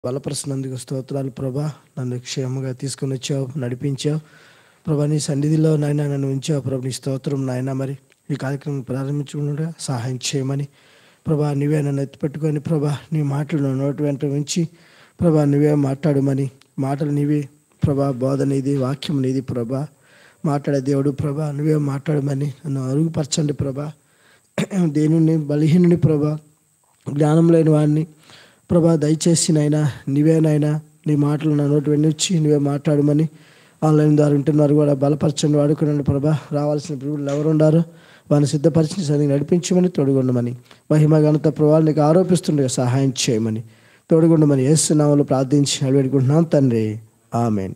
బలపరుస్తున్నందుకు స్తోత్రాలు ప్రభా నన్ను క్షేమంగా తీసుకుని వచ్చావు నడిపించావు ప్రభా నీ సన్నిధిలో నాయన నన్ను ఉంచావు ప్రభు నీ స్తోత్రం నాయన మరి ఈ కార్యక్రమం ప్రారంభించకుండా సహాయం చేయమని ప్రభా నువ్వే నన్ను ఎత్తిపెట్టుకొని ప్రభా నీ మాటలు నా నోటి వెంట ఉంచి ప్రభా నువ్వే మాట్లాడమని మాటలు నీవే ప్రభా బోధ నీది వాక్యం నీది ప్రభా మాట్లాడే దేవుడు ప్రభా నువ్వే మాట్లాడమని నన్ను అరుగుపరచండి ప్రభా దేనిని బలహీనుని ప్రభా జ్ఞానం లేని వాడిని ప్రభా దయచేసి నాయనా నీవేనైనా నీ మాటలు నా నోటి వెళ్ళొచ్చి నువ్వే మాట్లాడమని ఆన్లైన్ ద్వారా ఉంటున్నారు కూడా బలపరచండి వాడుకున్నాను ప్రభా రావాల్సిన ప్రభువులు ఎవరు ఉన్నారు వారిని సిద్ధపరిచిన సరిగ్గా నడిపించమని తోడుగుండమని మహిమ ఘనత ప్రభావాలు నీకు ఆరోపిస్తుండగా సహాయం చేయమని తోడుగుండమని ఏసునామలు ప్రార్థించి అడిపెట్టుకుంటున్నాం తండ్రి ఆమెన్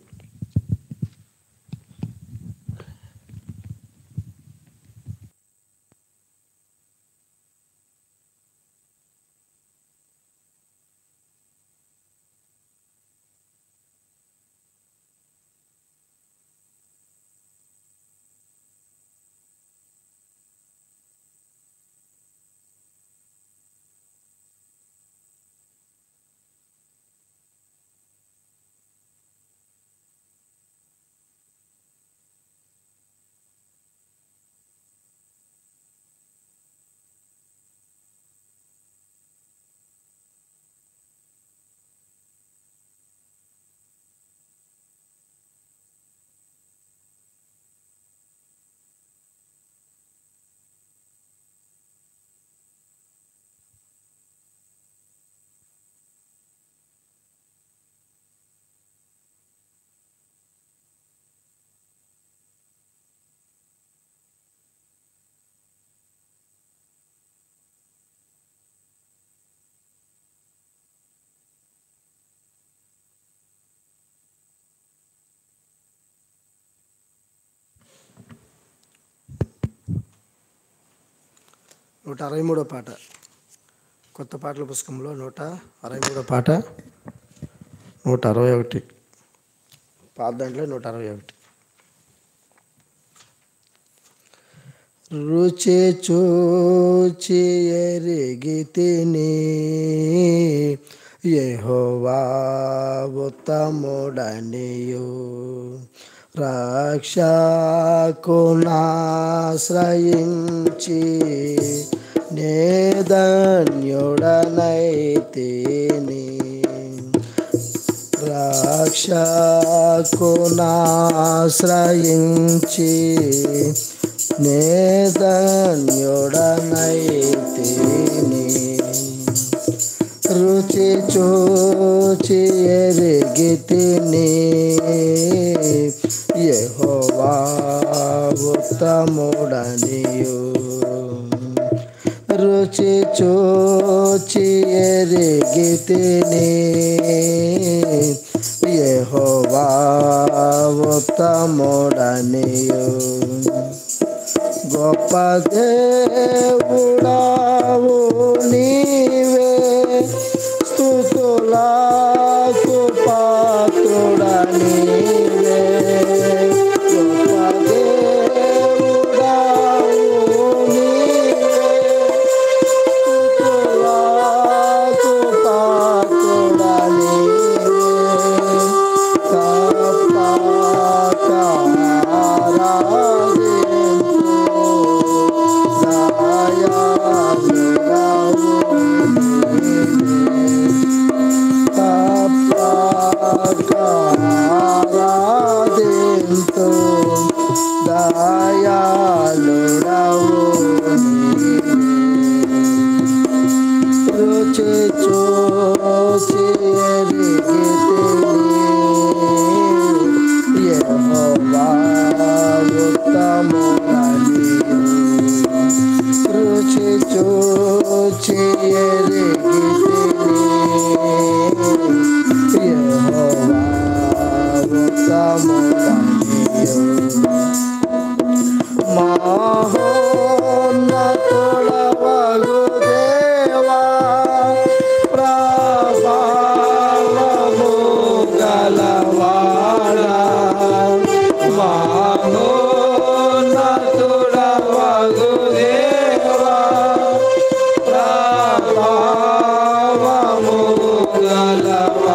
నూట అరవై మూడో పాట కొత్త పాటల పుస్తకంలో నూట అరవై మూడో పాట నూట అరవై ఒకటి పాత దాంట్లో నూట అరవై ఒకటి రుచి చూచి ఎరిగి తిని యెహోవా ఉత్తముడనియు రక్షకునాశ్రయించి నేధన్యుడనైతిని రక్షకునాశ్రయించి నేధన్యుడనైతిని రుచి చూచి ఎరిగి తిని యెహోవా ఉత్తముడనియు రుచి చూచి ఎరిగి తిని యెహోవా ఉత్తముడనియు గొప్ప దేవుడావు నీవే స్థుతులకు పాత్రుడా నీవే గొప్ప దేవుడావు నీవే స్థుతులకు పాత్రుడా నీవే తప్పక ఆరాధించు దయాళుడా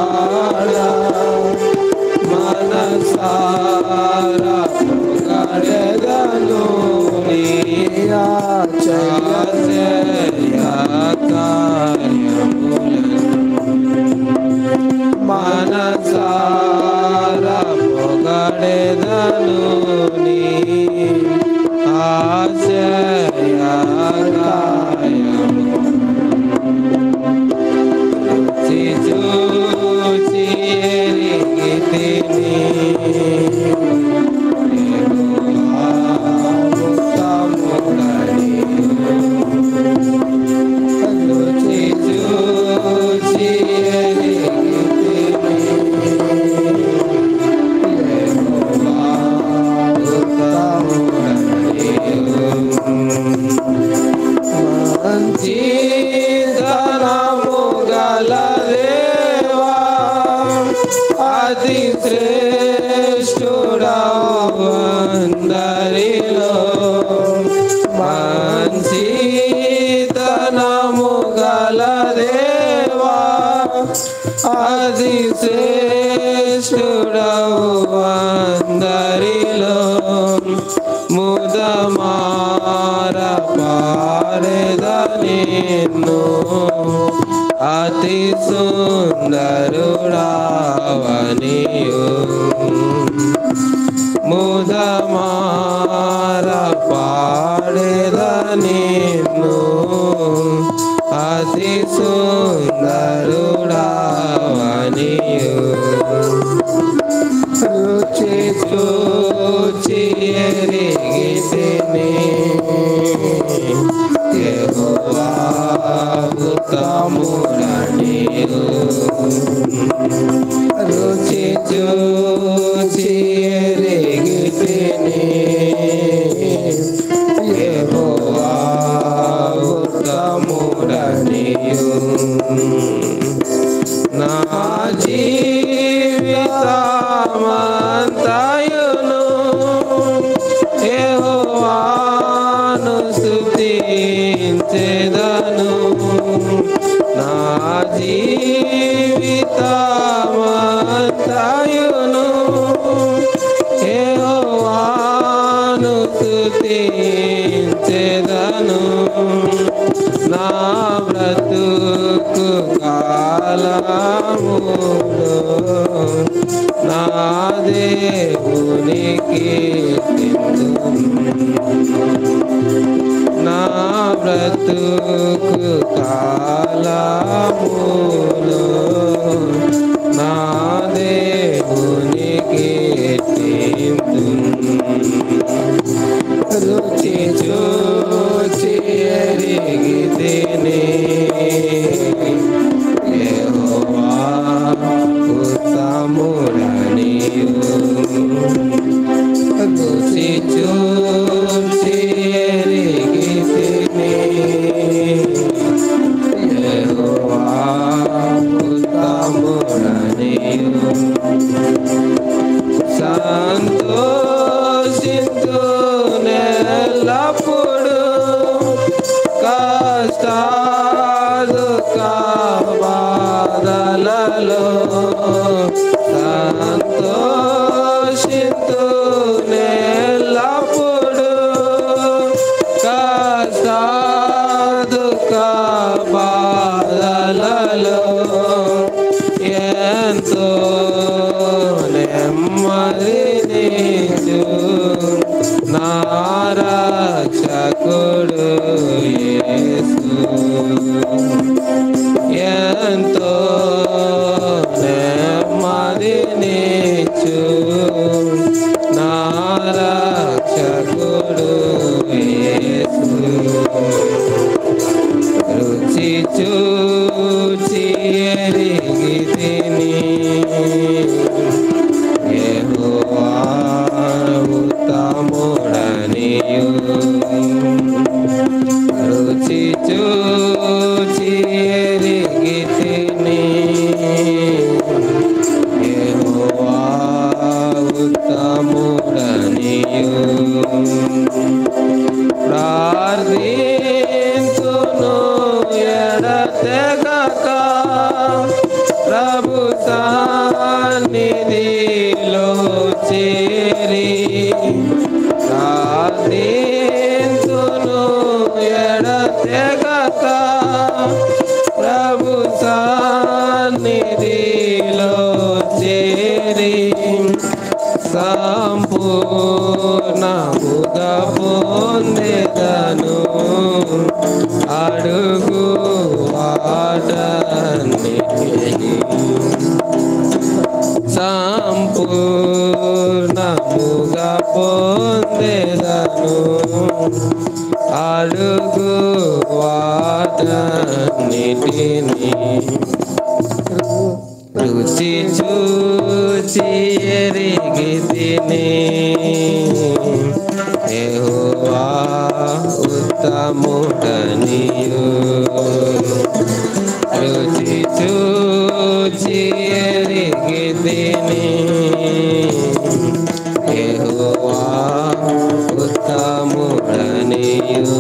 మనసారా పొగడెదను నీ ఆశ్చర్య కార్యములను మనసారా పొగడెదను నీ ఆశ్చర్య కార్యములను చూచి చూచి ఎరిగితిని. యెహోవా ముఖముగని. చూచి చూచి ఎరిగితిని. యెహోవా ముఖముగని. మంచితనము గల దేవా అతి శ్రేష్ఠుడవందరిలో మంచితనము గల దేవా అతి శ్రేష్ఠుడవందరిలో ముదమార పారెద నిన్ను అతి సుందరుడావనియు ముదమార పాడెద నిన్ను అతి సుందరుడావనియు రుచి చూచి ఎరిగితిని యెహోవా ఉత్తముడనియు రుచి చూచి ఎరిగితిని యెహోవా ఉత్తముడనియు నా జీవితమంతయును యెహోవాను స్తుతించెదను నా జీవితమంతయును యెహోవాను స్తుతించెదను నా బ్రతుకు కాలములో నా దేవునికి నా బ్రతుకు కాలములో నా దేవునికి రుచి చూచి ఎరిగితిని యెహోవా ఉత్తముడనియు రుచి చూచి ఎరిగితిని యెహోవా ఉత్తముడనియు సంతోషింతు నెల్లప్పుడు కష్టాలు బాధలలో సంతోషింతు నెల్లప్పుడు కష్టాలు బాధలలో ఎంతో నెమ్మదినిచు నారక్షకుడు యేసు ఎంతో నెమ్మదినిచు నారక్షకుడు యేసు రుచి చూచి ఎరిగితిని పూర్ణముగా పొందేదను అడుగు వాటన్నిటిని రుచి చూచి ఎరిగి తిని యెహోవా ఉత్తముడనియు రుచి చూచి ఎరిగి తిని యెహోవా ఉత్తముడనియు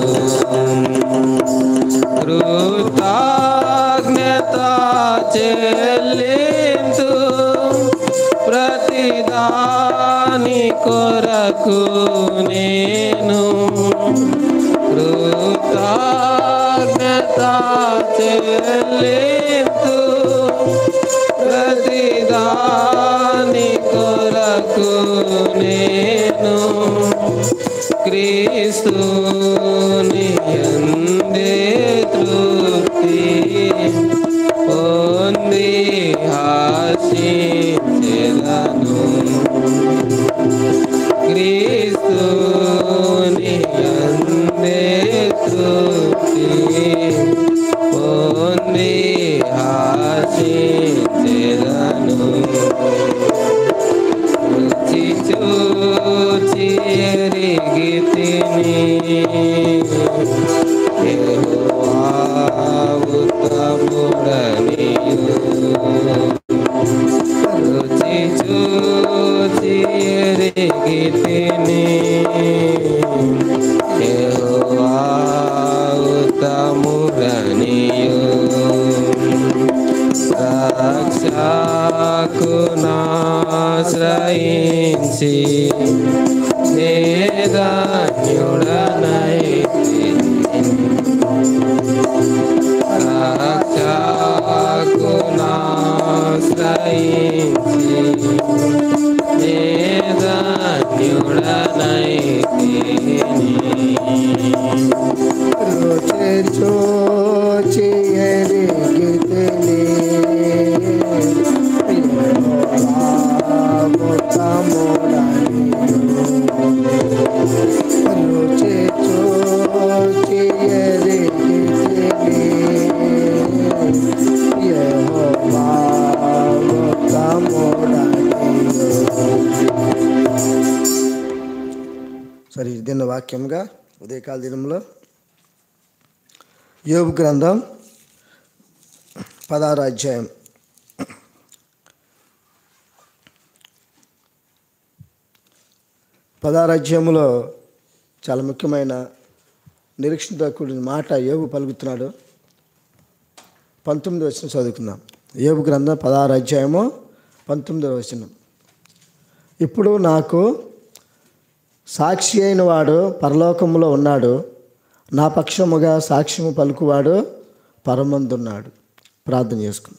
కృతజ్ఞత చెల్లింతు ప్రతిదాని కొరకు నేను కృతజ్ఞత చెల్లింతు ప్రతిదాని కొరకు నేను క్రీస్తుని యందే తృప్తి పొంది ఆశించెదను క్రీస్తుని యందే తృప్తి పొంది ఆశించెదను రుచి చూచి ఎరిగి తిని యెహోవా ఉత్తముడనియు రుచి చూచి ఎరిగి తిని యెహోవా ఉత్తముడనియు రక్షకునాశ్రయించి నేదాన్యుడనైతి రక్షకునాశ్రయించి నేదాన్యుడనైతి చూచి ఎరిగితిని రుచి చూచి ఎరిగితిని యెహోవా సరే ఇది దిన వాక్యంగా ఉదయకాల దినంలో యోబు గ్రంథం పదహారు అధ్యాయం పదహారు అధ్యాయంలో చాలా ముఖ్యమైన నిరీక్షణతో కూడిన మాట యోబు పలుకుతున్నాడు పంతొమ్మిది వచ్చిన చదువుకుందాం యోబు గ్రంథం పదహారు అధ్యాయము పంతొమ్మిదవ వచనం ఇప్పుడు నాకు సాక్షి అయిన వాడు పరలోకములో ఉన్నాడు నా పక్షముగా సాక్ష్యము పలుకువాడు పరమందున్నాడు ప్రార్థన చేసుకుందాం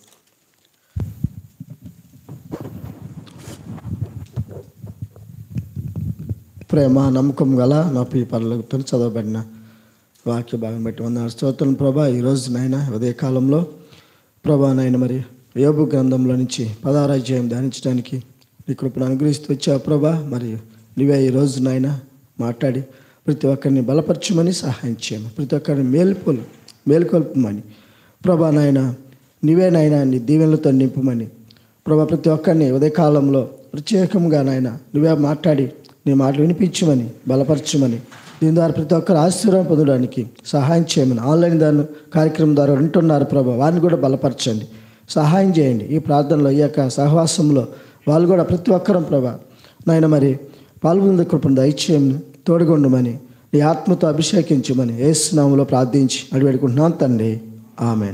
ప్రేమ నమ్మకం గల నా ప్రియ పరలోకతో చదవబడిన వాక్య భాగం బట్టి వంద స్తోత్రం ప్రభా ఈరోజు నాయన ఉదయకాలంలో ప్రభా నాయన మరి యోబు గ్రంథంలో నుంచి పదహారు అధ్యాయం ధ్యానించడానికి నీ కృపను అనుగ్రహిస్తూ వచ్చావు ప్రభా మరి నువ్వే ఈరోజు నాయన మాట్లాడి ప్రతి ఒక్కరిని బలపరచమని సహాయం చేయము ప్రతి ఒక్కరిని మేల్కొలు మేల్కొల్పమని ప్రభా నాయన నీవే నాయన నీ దీవెనలతో నింపమని ప్రభా ప్రతి ఒక్కరిని ఉదయకాలంలో ప్రత్యేకంగా నాయన నువ్వే మాట్లాడి నీ మాటలు వినిపించమని బలపరచమని దీని ద్వారా ప్రతి ఒక్కరు ఆశీర్వాదం పొందడానికి సహాయం చేయమని ఆన్లైన్ దాని కార్యక్రమం ద్వారా వింటున్నారు ప్రభా వారిని కూడా బలపరచండి సహాయం చేయండి ఈ ప్రార్థనలో ఈ యొక్క సహవాసంలో వాళ్ళు కూడా ప్రతి ఒక్కరం ప్రభా నాయన మరి పాల్గొన్న కృపను దయచేయమని తోడుగొండమని నీ ఆత్మతో అభిషేకించమని ఏసునామంలో ప్రార్థించి అడివేడుకుంటున్నాను తండ్రి ఆమెన్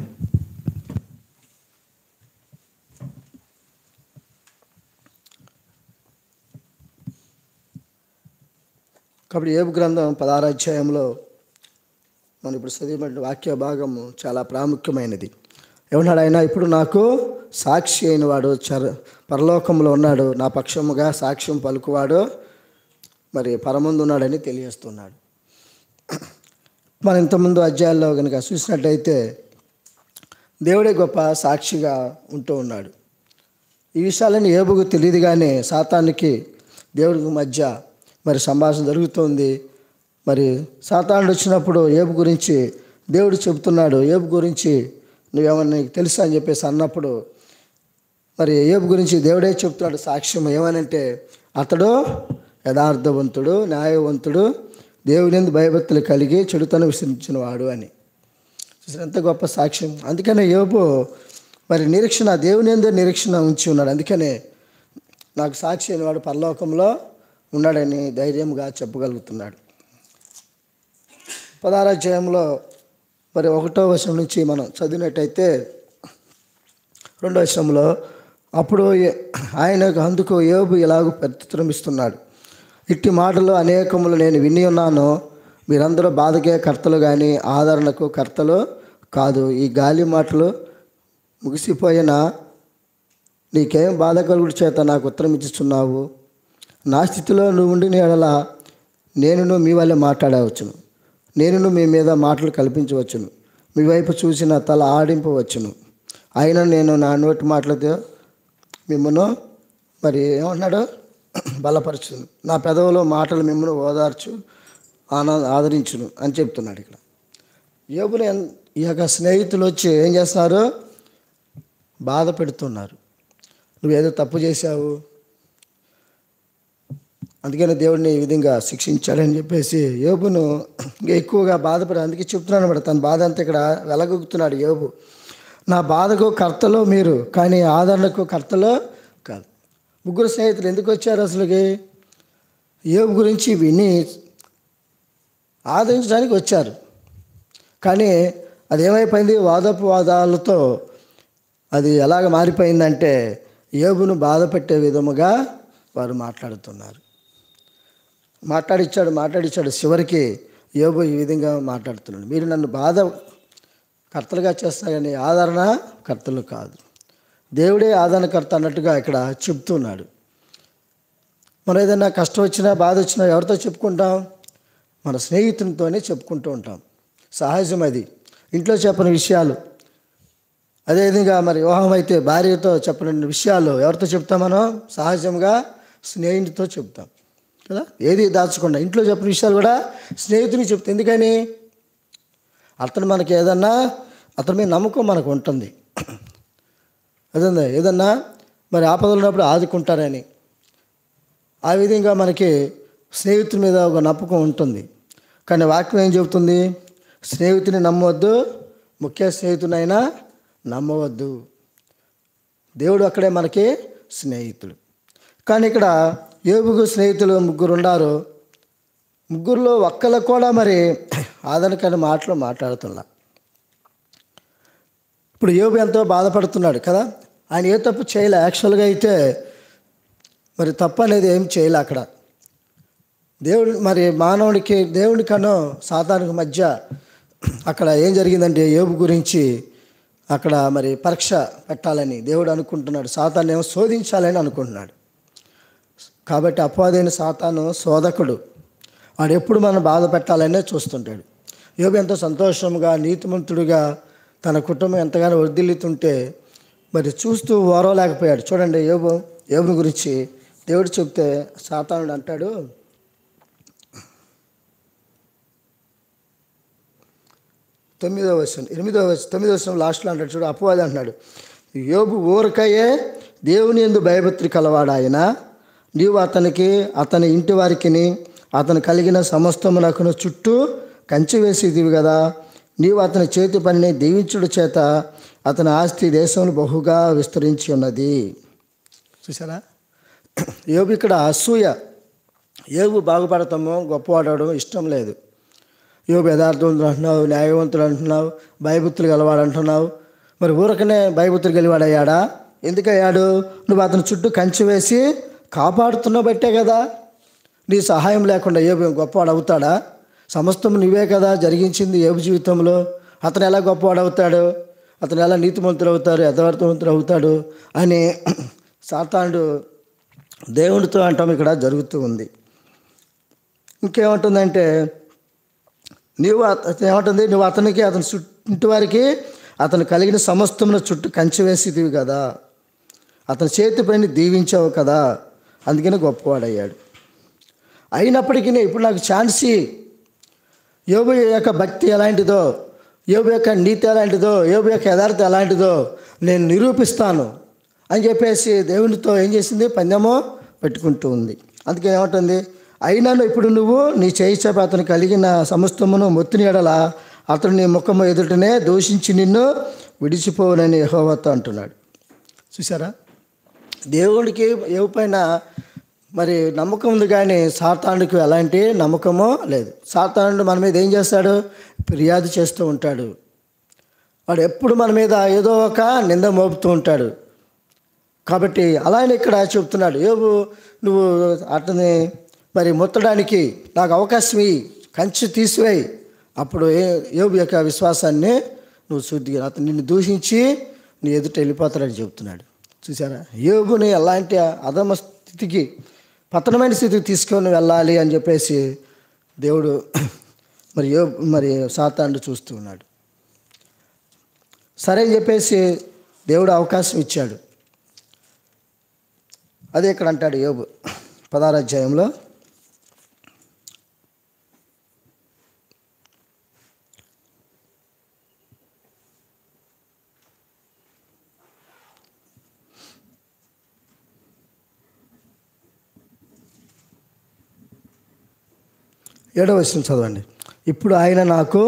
కాబట్టి ఏబు గ్రంథం పదహారు అధ్యాయంలో మనం ఇప్పుడు చదివిన వాక్య భాగము చాలా ప్రాముఖ్యమైనది ఏమన్నాడు ఆయన ఇప్పుడు నాకు సాక్షి అయిన వాడు చర పరలోకంలో ఉన్నాడు నా పక్షముగా సాక్ష్యం పలుకువాడు మరి పరమందు ఉన్నాడని తెలియజేస్తున్నాడు మనం ఇంతకుముందు అధ్యాయాల్లో కనుక చూసినట్టయితే దేవుడే గొప్ప సాక్షిగా ఉంటూ ఉన్నాడు ఈ విషయాలన్నీ ఏబుకు తెలియదు కానీ సాతానికి దేవుడికి మధ్య మరి సంభాషణ జరుగుతుంది మరి సాతానుడు వచ్చినప్పుడు ఏబు గురించి దేవుడు చెబుతున్నాడు ఏబు గురించి నువ్వేమన్నా నీకు తెలుసా అని చెప్పేసి అన్నప్పుడు మరి ఏబు గురించి దేవుడే చెప్తున్నాడు సాక్ష్యం ఏమనంటే అతడు యథార్థవంతుడు న్యాయవంతుడు దేవుని భయభక్తులు కలిగి చెడుతను విసరించిన వాడు అని చూసారా ఎంత గొప్ప సాక్ష్యం అందుకనే యోబు మరి నిరీక్షణ దేవుని ఎందు నిరీక్షణ ఉంచి ఉన్నాడు అందుకనే నాకు సాక్షి అయిన వాడు పరలోకంలో ఉన్నాడని ధైర్యంగా చెప్పగలుగుతున్నాడు పదారాధ్యాయంలో మరి ఒకటో వర్షం నుంచి మనం చదివినట్టయితే రెండో విషయంలో అప్పుడు ఏ- ఆయనకు అందుకు యోబు ఇలాగ ప్రతిత్రమిస్తున్నాడు ఇట్టి మాటలు అనేకములు నేను విని ఉన్నాను మీరందరూ బాధకే కర్తలు కానీ ఆదరణకు కర్తలు కాదు ఈ గాలి మాటలు ముగిసిపోయిన నీకేం బాధ కలుగుడు చేత నాకు ఉత్తరం ఇచ్చిస్తున్నావు నా స్థితిలో నువ్వు ఉండిన ఎడల నేనును మీ వల్లే మాట్లాడవచ్చును నేనును మీ మీద మాటలు కల్పించవచ్చును మీ వైపు చూసిన తల ఆడింపవచ్చును అయినా నేను నా నోటి మాటలతో మిమ్మను మరి ఏమంటున్నాడు బలపరచును నా పెదవులో మాటలు మిమ్మల్ని ఓదార్చు ఆనా ఆదరించును అని చెప్తున్నాడు ఇక్కడ యోబుని ఎన్- ఈ యొక్క స్నేహితులు వచ్చి ఏం చేస్తున్నారు బాధ పెడుతున్నారు నువ్వేదో తప్పు చేశావు అందుకని దేవుడిని ఈ విధంగా శిక్షించాడని చెప్పేసి యోబును ఇంకా ఎక్కువగా బాధపడి అందుకే చెప్తున్నాను అనమాట తన బాధ అంతా ఇక్కడ వెలగొక్కుతున్నాడు యోబు నా బాధకు కర్తలో మీరు కానీ ఆదరణకు కర్తలో కాదు ముగ్గురు స్నేహితులు ఎందుకు వచ్చారు అసలుకి యోబు గురించి విని ఆదరించడానికి వచ్చారు కానీ అది ఏమైపోయింది వాదపు వాదాలతో అది ఎలాగ మారిపోయిందంటే యోబును బాధ పెట్టే విధముగా వారు మాట్లాడుతున్నారు మాట్లాడిచ్చాడు మాట్లాడిచ్చాడు చివరికి యోబు ఈ విధంగా మాట్లాడుతున్నాడు మీరు నన్ను బాధ కర్తలుగా చేస్తారు కానీ ఆదరణ కర్తలు కాదు దేవుడే ఆదరణకర్త అన్నట్టుగా ఇక్కడ చెప్తున్నాడు మనం ఏదైనా కష్టం వచ్చినా బాధ వచ్చినా ఎవరితో చెప్పుకుంటాం మన స్నేహితునితోనే చెప్పుకుంటూ ఉంటాం సహజం అది ఇంట్లో చెప్పని విషయాలు అదేవిధంగా మరి వివాహం అయితే భార్యతో చెప్పని విషయాలు ఎవరితో చెప్తాం మనం సహజంగా స్నేహితుడితో చెప్తాం కదా ఏది దాచకుండా ఇంట్లో చెప్పిన విషయాలు కూడా స్నేహితునికి చెప్తాం ఎందుకని అతను మనకి ఏదన్నా అతని మీద నమ్మకం మనకు ఉంటుంది అదే ఏదన్నా మరి ఆపదలు ఉన్నప్పుడు ఆదుకుంటారని ఆ విధంగా మనకి స్నేహితుని మీద ఒక నమ్మకం ఉంటుంది కానీ వాక్యం ఏం చెబుతుంది స్నేహితుని నమ్మవద్దు ముఖ్య స్నేహితునైనా నమ్మవద్దు దేవుడు అక్కడే మనకి స్నేహితుడు కానీ ఇక్కడ ఏబుగు స్నేహితులు ముగ్గురు ఉన్నారు ముగ్గురులో ఒక్కళ్ళకు కూడా మరి ఆదరణకైన మాటలు మాట్లాడుతున్నా ఇప్పుడు యోబు ఎంతో బాధపడుతున్నాడు కదా ఆయన ఏ తప్పు చేయలే యాక్చువల్గా అయితే మరి తప్పు అనేది ఏం చేయలే అక్కడ దేవుడు మరి మానవుడికి దేవుడికనో సాతానికి మధ్య అక్కడ ఏం జరిగిందంటే యోబు గురించి అక్కడ మరి పరీక్ష పెట్టాలని దేవుడు అనుకుంటున్నాడు సాతాన్ని ఏమో శోధించాలని అనుకుంటున్నాడు కాబట్టి అపవాదైన సాతాను శోధకుడు వాడు ఎప్పుడు మనం బాధ పెట్టాలనే చూస్తుంటాడు యోబు ఎంతో సంతోషంగా నీతిమంతుడిగా తన కుటుంబం ఎంతగానో వర్ధిల్లుతుంటే మరి చూస్తూ ఓరవలేకపోయాడు చూడండి యోబు యోబుని గురించి దేవుడు చెప్తే సాతానుడు అంటాడు తొమ్మిదో వర్షం ఎనిమిదో వర్షం తొమ్మిదో వర్షం లాస్ట్లో అంటాడు చూడు అపవాది అంటున్నాడు యోబు ఊరకయే దేవుని ఎందు భయభక్తి కలవాడాయన నీవు అతనికి అతని ఇంటి వారికిని అతను కలిగిన సమస్తమునకును చుట్టూ కంచి వేసేదివి కదా నీవు అతని చేతి పనిని దీవించుడు చేత అతని ఆస్తి దేశంలో బహుగా విస్తరించి ఉన్నది చూసారా యోబు ఇక్కడ అసూయ ఏబు బాగుపడతామో గొప్పవాడడం ఇష్టం లేదు యోబు యథార్థవంతుడు అంటున్నావు న్యాయవంతుడు అంటున్నావు భయభక్తులు గలవాడు అంటున్నావు మరి ఊరకనే భయభక్తులు గెలివాడయ్యాడా ఎందుకయ్యాడు నువ్వు అతని చుట్టూ కంచి వేసి కాపాడుతున్న బట్టే కదా నీ సహాయం లేకుండా ఏబు గొప్పవాడు అవుతాడా సమస్తం నువ్వే కదా జరిగించింది ఏబు జీవితంలో అతను ఎలా గొప్పవాడు అవుతాడు అతను ఎలా నీతిమంతుడు అవుతాడు యథార్థవంతుడు అవుతాడు అని సాతానుడు దేవుడితో అంటాం ఇక్కడ జరుగుతూ ఉంది ఇంకేముంటుందంటే నీవు అత- ఏమంటుంది నువ్వు అతనికి అతని చుట్టూ ఇంటి వారికి అతను కలిగిన సమస్తమును చుట్టూ కంచి వేసేదివి కదా అతని చేతి పని దీవించావు కదా అందుకని గొప్పవాడయ్యాడు అయినప్పటికీ ఇప్పుడు నాకు ఛాన్స్ ఇయ్యి. యోబు యొక్క భక్తి ఎలాంటిదో యోబు యొక్క నీతి ఎలాంటిదో యోబు యొక్క యథార్థం ఎలాంటిదో నేను నిరూపిస్తాను అని చెప్పేసి దేవునితో ఏం చేసింది పందెమో పెట్టుకుంటూ ఉంది అందుకే ఏమంటుంది అయినాను ఇప్పుడు నువ్వు నీ చేయి చేప అతను కలిగిన సమస్తమును మొత్తిని ఎడల అతడు నీ ముఖము ఎదుటనే దూషించి నిన్ను విడిచిపోవునని యెహోవాతో అంటున్నాడు చూసారా దేవుడికి ఏ పైన మరి నమ్మకం ఉంది కానీ సాతానుడికి ఎలాంటి నమ్మకమో లేదు సాతానుడు మన మీద ఏం చేస్తాడు ఫిర్యాదు చేస్తూ ఉంటాడు వాడు ఎప్పుడు మన మీద ఏదో ఒక నింద మోపుతూ ఉంటాడు కాబట్టి అలానే ఇక్కడ చెప్తున్నాడు ఏబు నువ్వు అతని మరి ముత్తడానికి నాకు అవకాశం ఇయ్యి కంచి తీసివేయి అప్పుడు ఏ యోబు యొక్క విశ్వాసాన్ని నువ్వు శుద్ధిగా అతను నిన్ను దూషించి నీ ఎదుట వెళ్ళిపోతాడని చెప్తున్నాడు చూసారా యోగుని ఎలాంటి అధమ స్థితికి పతనమైన స్థితికి తీసుకొని వెళ్ళాలి అని చెప్పేసి దేవుడు మరి యో మరి సాతాండు చూస్తూ ఉన్నాడు సరే అని చెప్పేసి దేవుడు అవకాశం ఇచ్చాడు అదే ఇక్కడ అంటాడు యోబు పదహారు అధ్యాయంలో ఏడవ వచనం చదవండి ఇప్పుడు ఆయన నాకు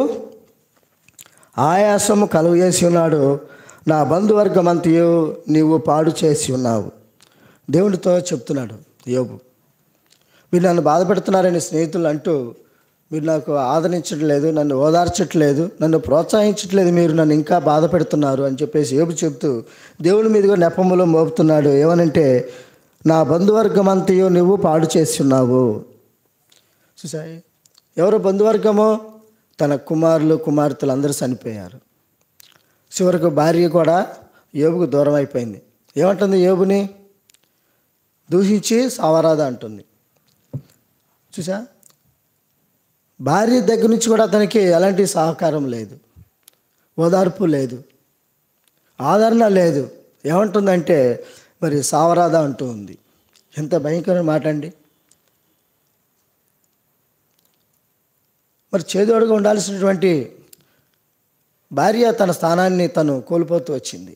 ఆయాసము కలుగు చేసి ఉన్నాడు నా బంధువర్గమంతయు నీవు పాడు చేసి ఉన్నావు దేవుడితో చెప్తున్నాడు యోబు మీరు నన్ను బాధ పెడుతున్నారని స్నేహితులు అంటూ మీరు నాకు ఆదరించట్లేదు నన్ను ఓదార్చట్లేదు నన్ను ప్రోత్సహించట్లేదు మీరు నన్ను ఇంకా బాధ పెడుతున్నారు అని చెప్పేసి యోబు చెప్తూ దేవుని మీదుగా నెపములో మోపుతున్నాడు ఏమనంటే నా బంధువర్గం అంతయు నువ్వు పాడు చేసి ఉన్నావు చూసాయి ఎవరు బంధువర్గమో తన కుమారులు కుమార్తెలు అందరూ చనిపోయారు చివరకు భార్య కూడా యోబుకు దూరం అయిపోయింది ఏమంటుంది యోబుని దూషించి సావరాద అంటుంది చూసా భార్య దగ్గర నుంచి కూడా అతనికి ఎలాంటి సహకారం లేదు ఓదార్పు లేదు ఆదరణ లేదు ఏమంటుందంటే మరి సావరాద అంటూ ఉంది ఎంత భయంకరమైన మాట అండి మరి చేదోడుగా ఉండాల్సినటువంటి భార్య తన స్థానాన్ని తను కోల్పోతూ వచ్చింది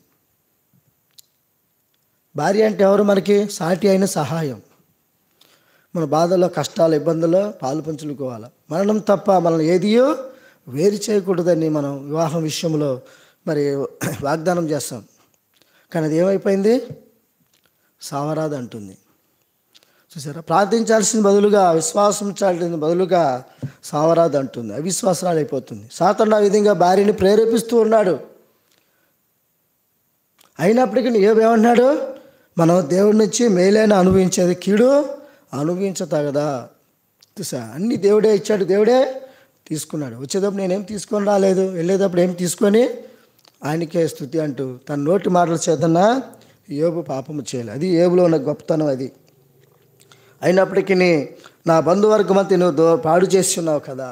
భార్య అంటే ఎవరు మనకి సాటి అయిన సహాయం మన బాధల్లో కష్టాలు ఇబ్బందుల్లో పాలు పంచుకోవాలి మరణం తప్ప మనం ఏదియో వేరు చేయకూడదని మనం వివాహం విషయంలో మరి వాగ్దానం చేస్తాం కానీ అది ఏమైపోయింది సావరాదు అంటుంది చూసారా ప్రార్థించాల్సిన బదులుగా విశ్వాసం చాలిన బదులుగా సావరాదు అంటుంది అవిశ్వాసరాలు అయిపోతుంది సాతాను ఆ విధంగా భార్యని ప్రేరేపిస్తూ ఉన్నాడు అయినప్పటికీ ఏమేమన్నాడు మనం దేవుడి నుంచి మేలైన అనుభవించేది కీడు అనుభవించతగదా చూసా అన్ని దేవుడే ఇచ్చాడు దేవుడే తీసుకున్నాడు వచ్చేటప్పుడు నేనేం తీసుకొని రాలేదు వెళ్ళేటప్పుడు ఏం తీసుకొని ఆయనకే స్థుతి అంటూ తన నోటి మాటల చేతన యోబు పాపము చేయలేదు అది ఏబులో ఉన్న గొప్పతనం అది అయినప్పటికీ నా బంధువర్గం అంతా నువ్వు దో పాడు చేసి ఉన్నావు కదా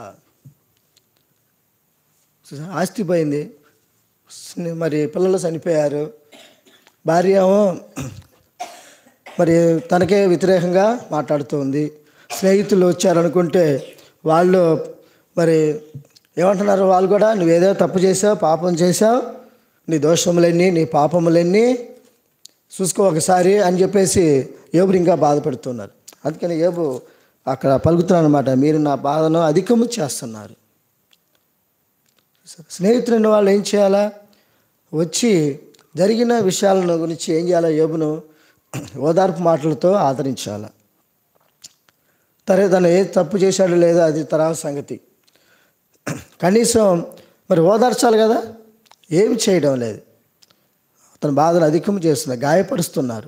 చూసా, ఆస్తి పోయింది స్నే- మరి పిల్లలు చనిపోయారు భార్య ఏమో మరి తనకే వ్యతిరేకంగా మాట్లాడుతూ ఉంది స్నేహితులు వచ్చారనుకుంటే వాళ్ళు మరి ఏమంటున్నారు వాళ్ళు కూడా నువ్వేదో తప్పు చేసావు పాపం చేసావు నీ దోషములన్నీ నీ పాపములన్నీ చూసుకో ఒకసారి అని చెప్పేసి ఏబుని ఇంకా బాధపడుతున్నారు అందుకని ఏబు అక్కడ పలుకుతున్నాను అనమాట మీరు నా బాధను అధికము చేస్తున్నారు స్నేహితులైన వాళ్ళు ఏం చేయాలా వచ్చి జరిగిన విషయాలను గురించి ఏం చేయాలా యోబును ఓదార్పు మాటలతో ఆదరించాల తరే తను ఏ తప్పు చేశాడో లేదో అది తర్వాత సంగతి కనీసం మరి ఓదార్చాలి కదా ఏమి చేయడం లేదు అతని బాధను అధికం చేస్తున్నారు గాయపరుస్తున్నారు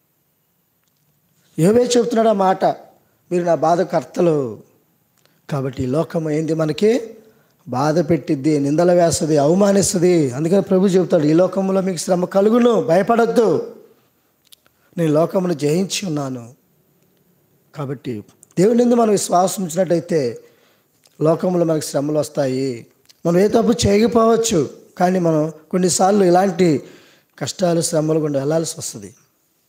ఏవే చెప్తున్నాడు ఆ మాట మీరు నా బాధకర్తలు కాబట్టి ఈ లోకం ఏంది మనకి బాధ పెట్టిద్ది నిందల వేస్తుంది అవమానిస్తుంది అందుకని ప్రభు చెబుతాడు ఈ లోకంలో మీకు శ్రమ కలుగును భయపడద్దు నేను లోకమును జయించి ఉన్నాను కాబట్టి దేవుని నుండి మనం విశ్వాసం ఉంచినట్టయితే లోకంలో మనకు శ్రమలు వస్తాయి మనం ఏ తప్పు చేయకపోవచ్చు కానీ మనం కొన్నిసార్లు ఇలాంటి కష్టాలు శ్రమలు గుండా వెళ్ళాల్సి వస్తుంది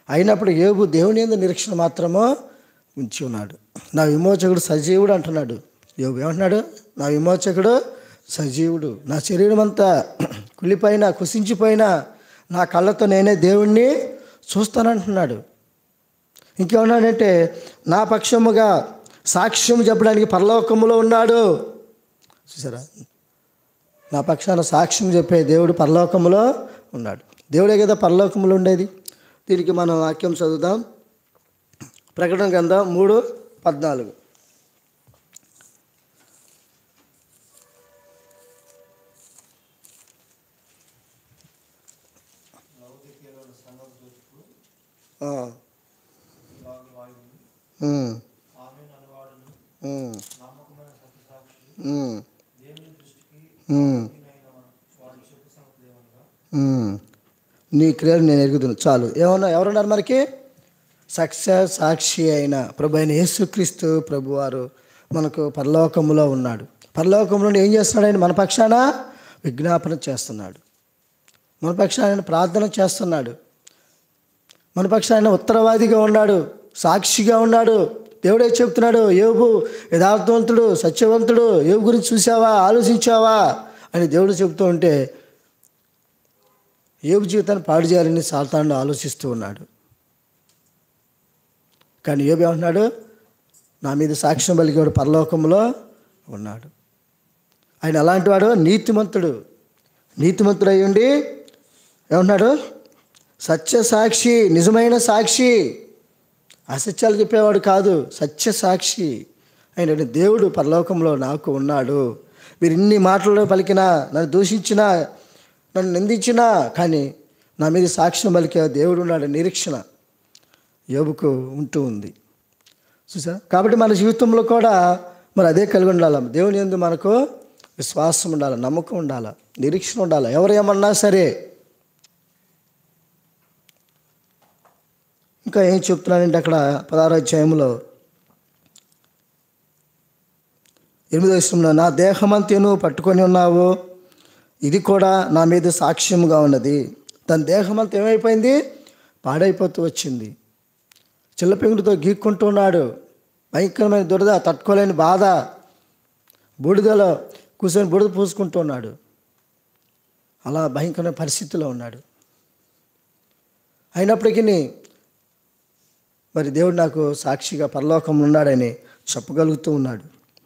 అయినప్పుడు యోబు దేవుని ఎందు నిరీక్షణ మాత్రము ఉంచి ఉన్నాడు నా విమోచకుడు సజీవుడు అంటున్నాడు యోబు ఏమంటున్నాడు నా విమోచకుడు సజీవుడు నా శరీరం అంతా కుళ్ళిపోయినా కుసించిపోయినా నా కళ్ళతో నేనే దేవుణ్ణి చూస్తానంటున్నాడు ఇంకేమన్నాడంటే నా పక్షముగా సాక్ష్యం చెప్పడానికి పరలోకములో ఉన్నాడు చూసారా నా పక్షాన సాక్ష్యం చెప్పే దేవుడు పరలోకములో ఉన్నాడు దేవుడే కదా పరలోకములో ఉండేది దీనికి మనం వాక్యం చదువుదాం ప్రకటన గ్రంథం మూడు పద్నాలుగు ఆ. ఉమ్. ఉమ్. ఉమ్. ఉమ్. ఉమ్. నీ క్రియలు నేను ఎరుగుతున్నాను చాలు ఏమన్నా ఎవరున్నారు మనకి సక్సెస్ సాక్షి అయిన ప్రభు అయిన యేసుక్రీస్తు ప్రభువారు మనకు పరలోకములో ఉన్నాడు పరలోకంలో ఏం చేస్తున్నాడు ఆయన మన పక్షాన విజ్ఞాపన చేస్తున్నాడు మన పక్షాన ఆయన ప్రార్థన చేస్తున్నాడు మన పక్షాన ఉత్తరవాదిగా ఉన్నాడు సాక్షిగా ఉన్నాడు దేవుడే చెప్తున్నాడు యోబు యథార్థవంతుడు సత్యవంతుడు యోబు గురించి చూసావా ఆలోచించావా అని దేవుడు చెప్తూ ఉంటే యోబు జీవితాన్ని పాడు చేయాలని సాతాను ఆలోచిస్తూ ఉన్నాడు కానీ యోబు ఏమంటున్నాడు నా మీద సాక్ష్యం పలికేవాడు పరలోకంలో ఉన్నాడు ఆయన అలాంటి వాడు నీతిమంతుడు నీతిమంతుడు అయ్యుండి ఏమంటున్నాడు సత్య సాక్షి నిజమైన సాక్షి అసత్యాలు చెప్పేవాడు కాదు సత్య సాక్షి ఆయన దేవుడు పరలోకంలో నాకు ఉన్నాడు మీరు ఇన్ని మాటలు పలికినా నన్ను దూషించినా నన్ను నిందించినా కానీ నా మీద సాక్ష్యం పలికే దేవుడు ఉన్నాడు నిరీక్షణ యోబుకు ఉంటూ ఉంది చూసా కాబట్టి మన జీవితంలో కూడా మరి అదే కలిగి ఉండాలి దేవుని ఎందు మనకు విశ్వాసం ఉండాలి నమ్మకం ఉండాలి నిరీక్షణ ఉండాలి ఎవరు ఏమన్నా సరే ఇంకా ఏం చెప్తున్నానంటే అక్కడ పదహారు అధ్యాయంలో ఎనిమిదో విషయంలో నా దేహమంతేను పట్టుకొని ఉన్నావు ఇది కూడా నా మీద సాక్ష్యముగా ఉన్నది తన దేహమంతా ఏమైపోయింది పాడైపోతూ వచ్చింది చిల్లపెంగుడితో గీక్కుంటూ ఉన్నాడు భయంకరమైన దురద తట్టుకోలేని బాధ బూడిదలో కూర్చొని బూడిద పూసుకుంటూ ఉన్నాడు అలా భయంకరమైన పరిస్థితిలో ఉన్నాడు అయినప్పటికీ మరి దేవుడు నాకు సాక్షిగా పరలోకంలో ఉన్నాడని చెప్పగలుగుతూ ఉన్నాడు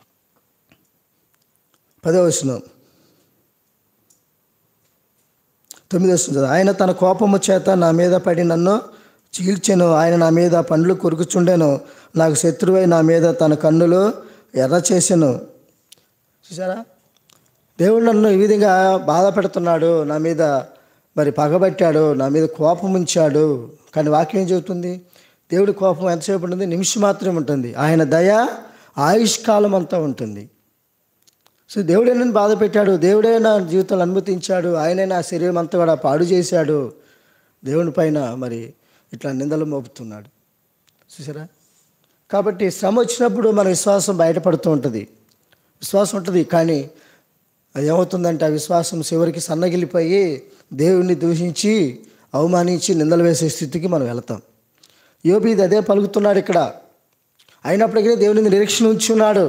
పదో వచనం తొమ్మిది వస్తుంది ఆయన తన కోపము చేత నా మీద పడి నన్ను చీల్చెను ఆయన నా మీద పండ్లు కొరుకుచుండెను నాకు శత్రువై నా మీద తన కన్నులు ఎర్ర చేసెను చూసారా దేవుడు నన్ను ఈ విధంగా బాధ పెడుతున్నాడు నా మీద మరి పగబట్టాడు నా మీద కోపం ఉంచాడు కానీ వాక్యం ఏం చెబుతుంది దేవుడి కోపం ఎంతసేపు ఉంటుంది నిమిషం మాత్రమే ఉంటుంది ఆయన దయ ఆయుష్కాలం అంతా ఉంటుంది సో దేవుడే నన్ను బాధ పెట్టాడు దేవుడే నా జీవితంలో అనుమతించాడు ఆయనే నా శరీరం అంతా కూడా పాడు చేశాడు దేవుని పైన మరి ఇట్లా నిందలు మోపుతున్నాడు చూసారా కాబట్టి శ్రమ వచ్చినప్పుడు మన విశ్వాసం బయటపడుతూ ఉంటుంది విశ్వాసం ఉంటుంది కానీ అది ఏమవుతుందంటే ఆ విశ్వాసం చివరికి సన్నగిలిపోయి దేవుణ్ణి దూషించి అవమానించి నిందలు వేసే స్థితికి మనం వెళతాం యోబీది అదే పలుకుతున్నాడు ఇక్కడ అయినప్పటికీ దేవుని నిరీక్షణ ఉంచి ఉన్నాడు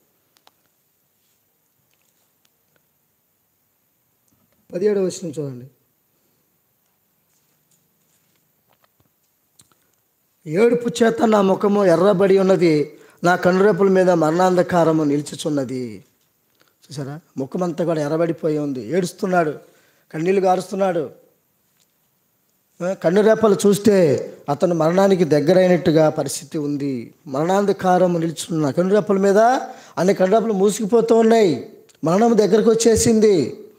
పదిహేడవ వచ్చిన చూడండి ఏడుపు చేత నా ముఖము ఎర్రబడి ఉన్నది నా కనురెప్పుల మీద మరణాంధకారము నిలిచుచున్నది చూసారా ముఖం అంతా కూడా ఎర్రబడిపోయి ఉంది ఏడుస్తున్నాడు కన్నీళ్ళు గారుస్తున్నాడు ఆ, కన్నురెప్పలు చూస్తే అతను మరణానికి దగ్గరైనట్టుగా పరిస్థితి ఉంది మరణాంధకారం నిలుచున్న కన్నురెప్పల మీద అన్ని కన్నురెప్పలు మూసుకుపోతూ ఉన్నాయి మరణం దగ్గరకు వచ్చేసింది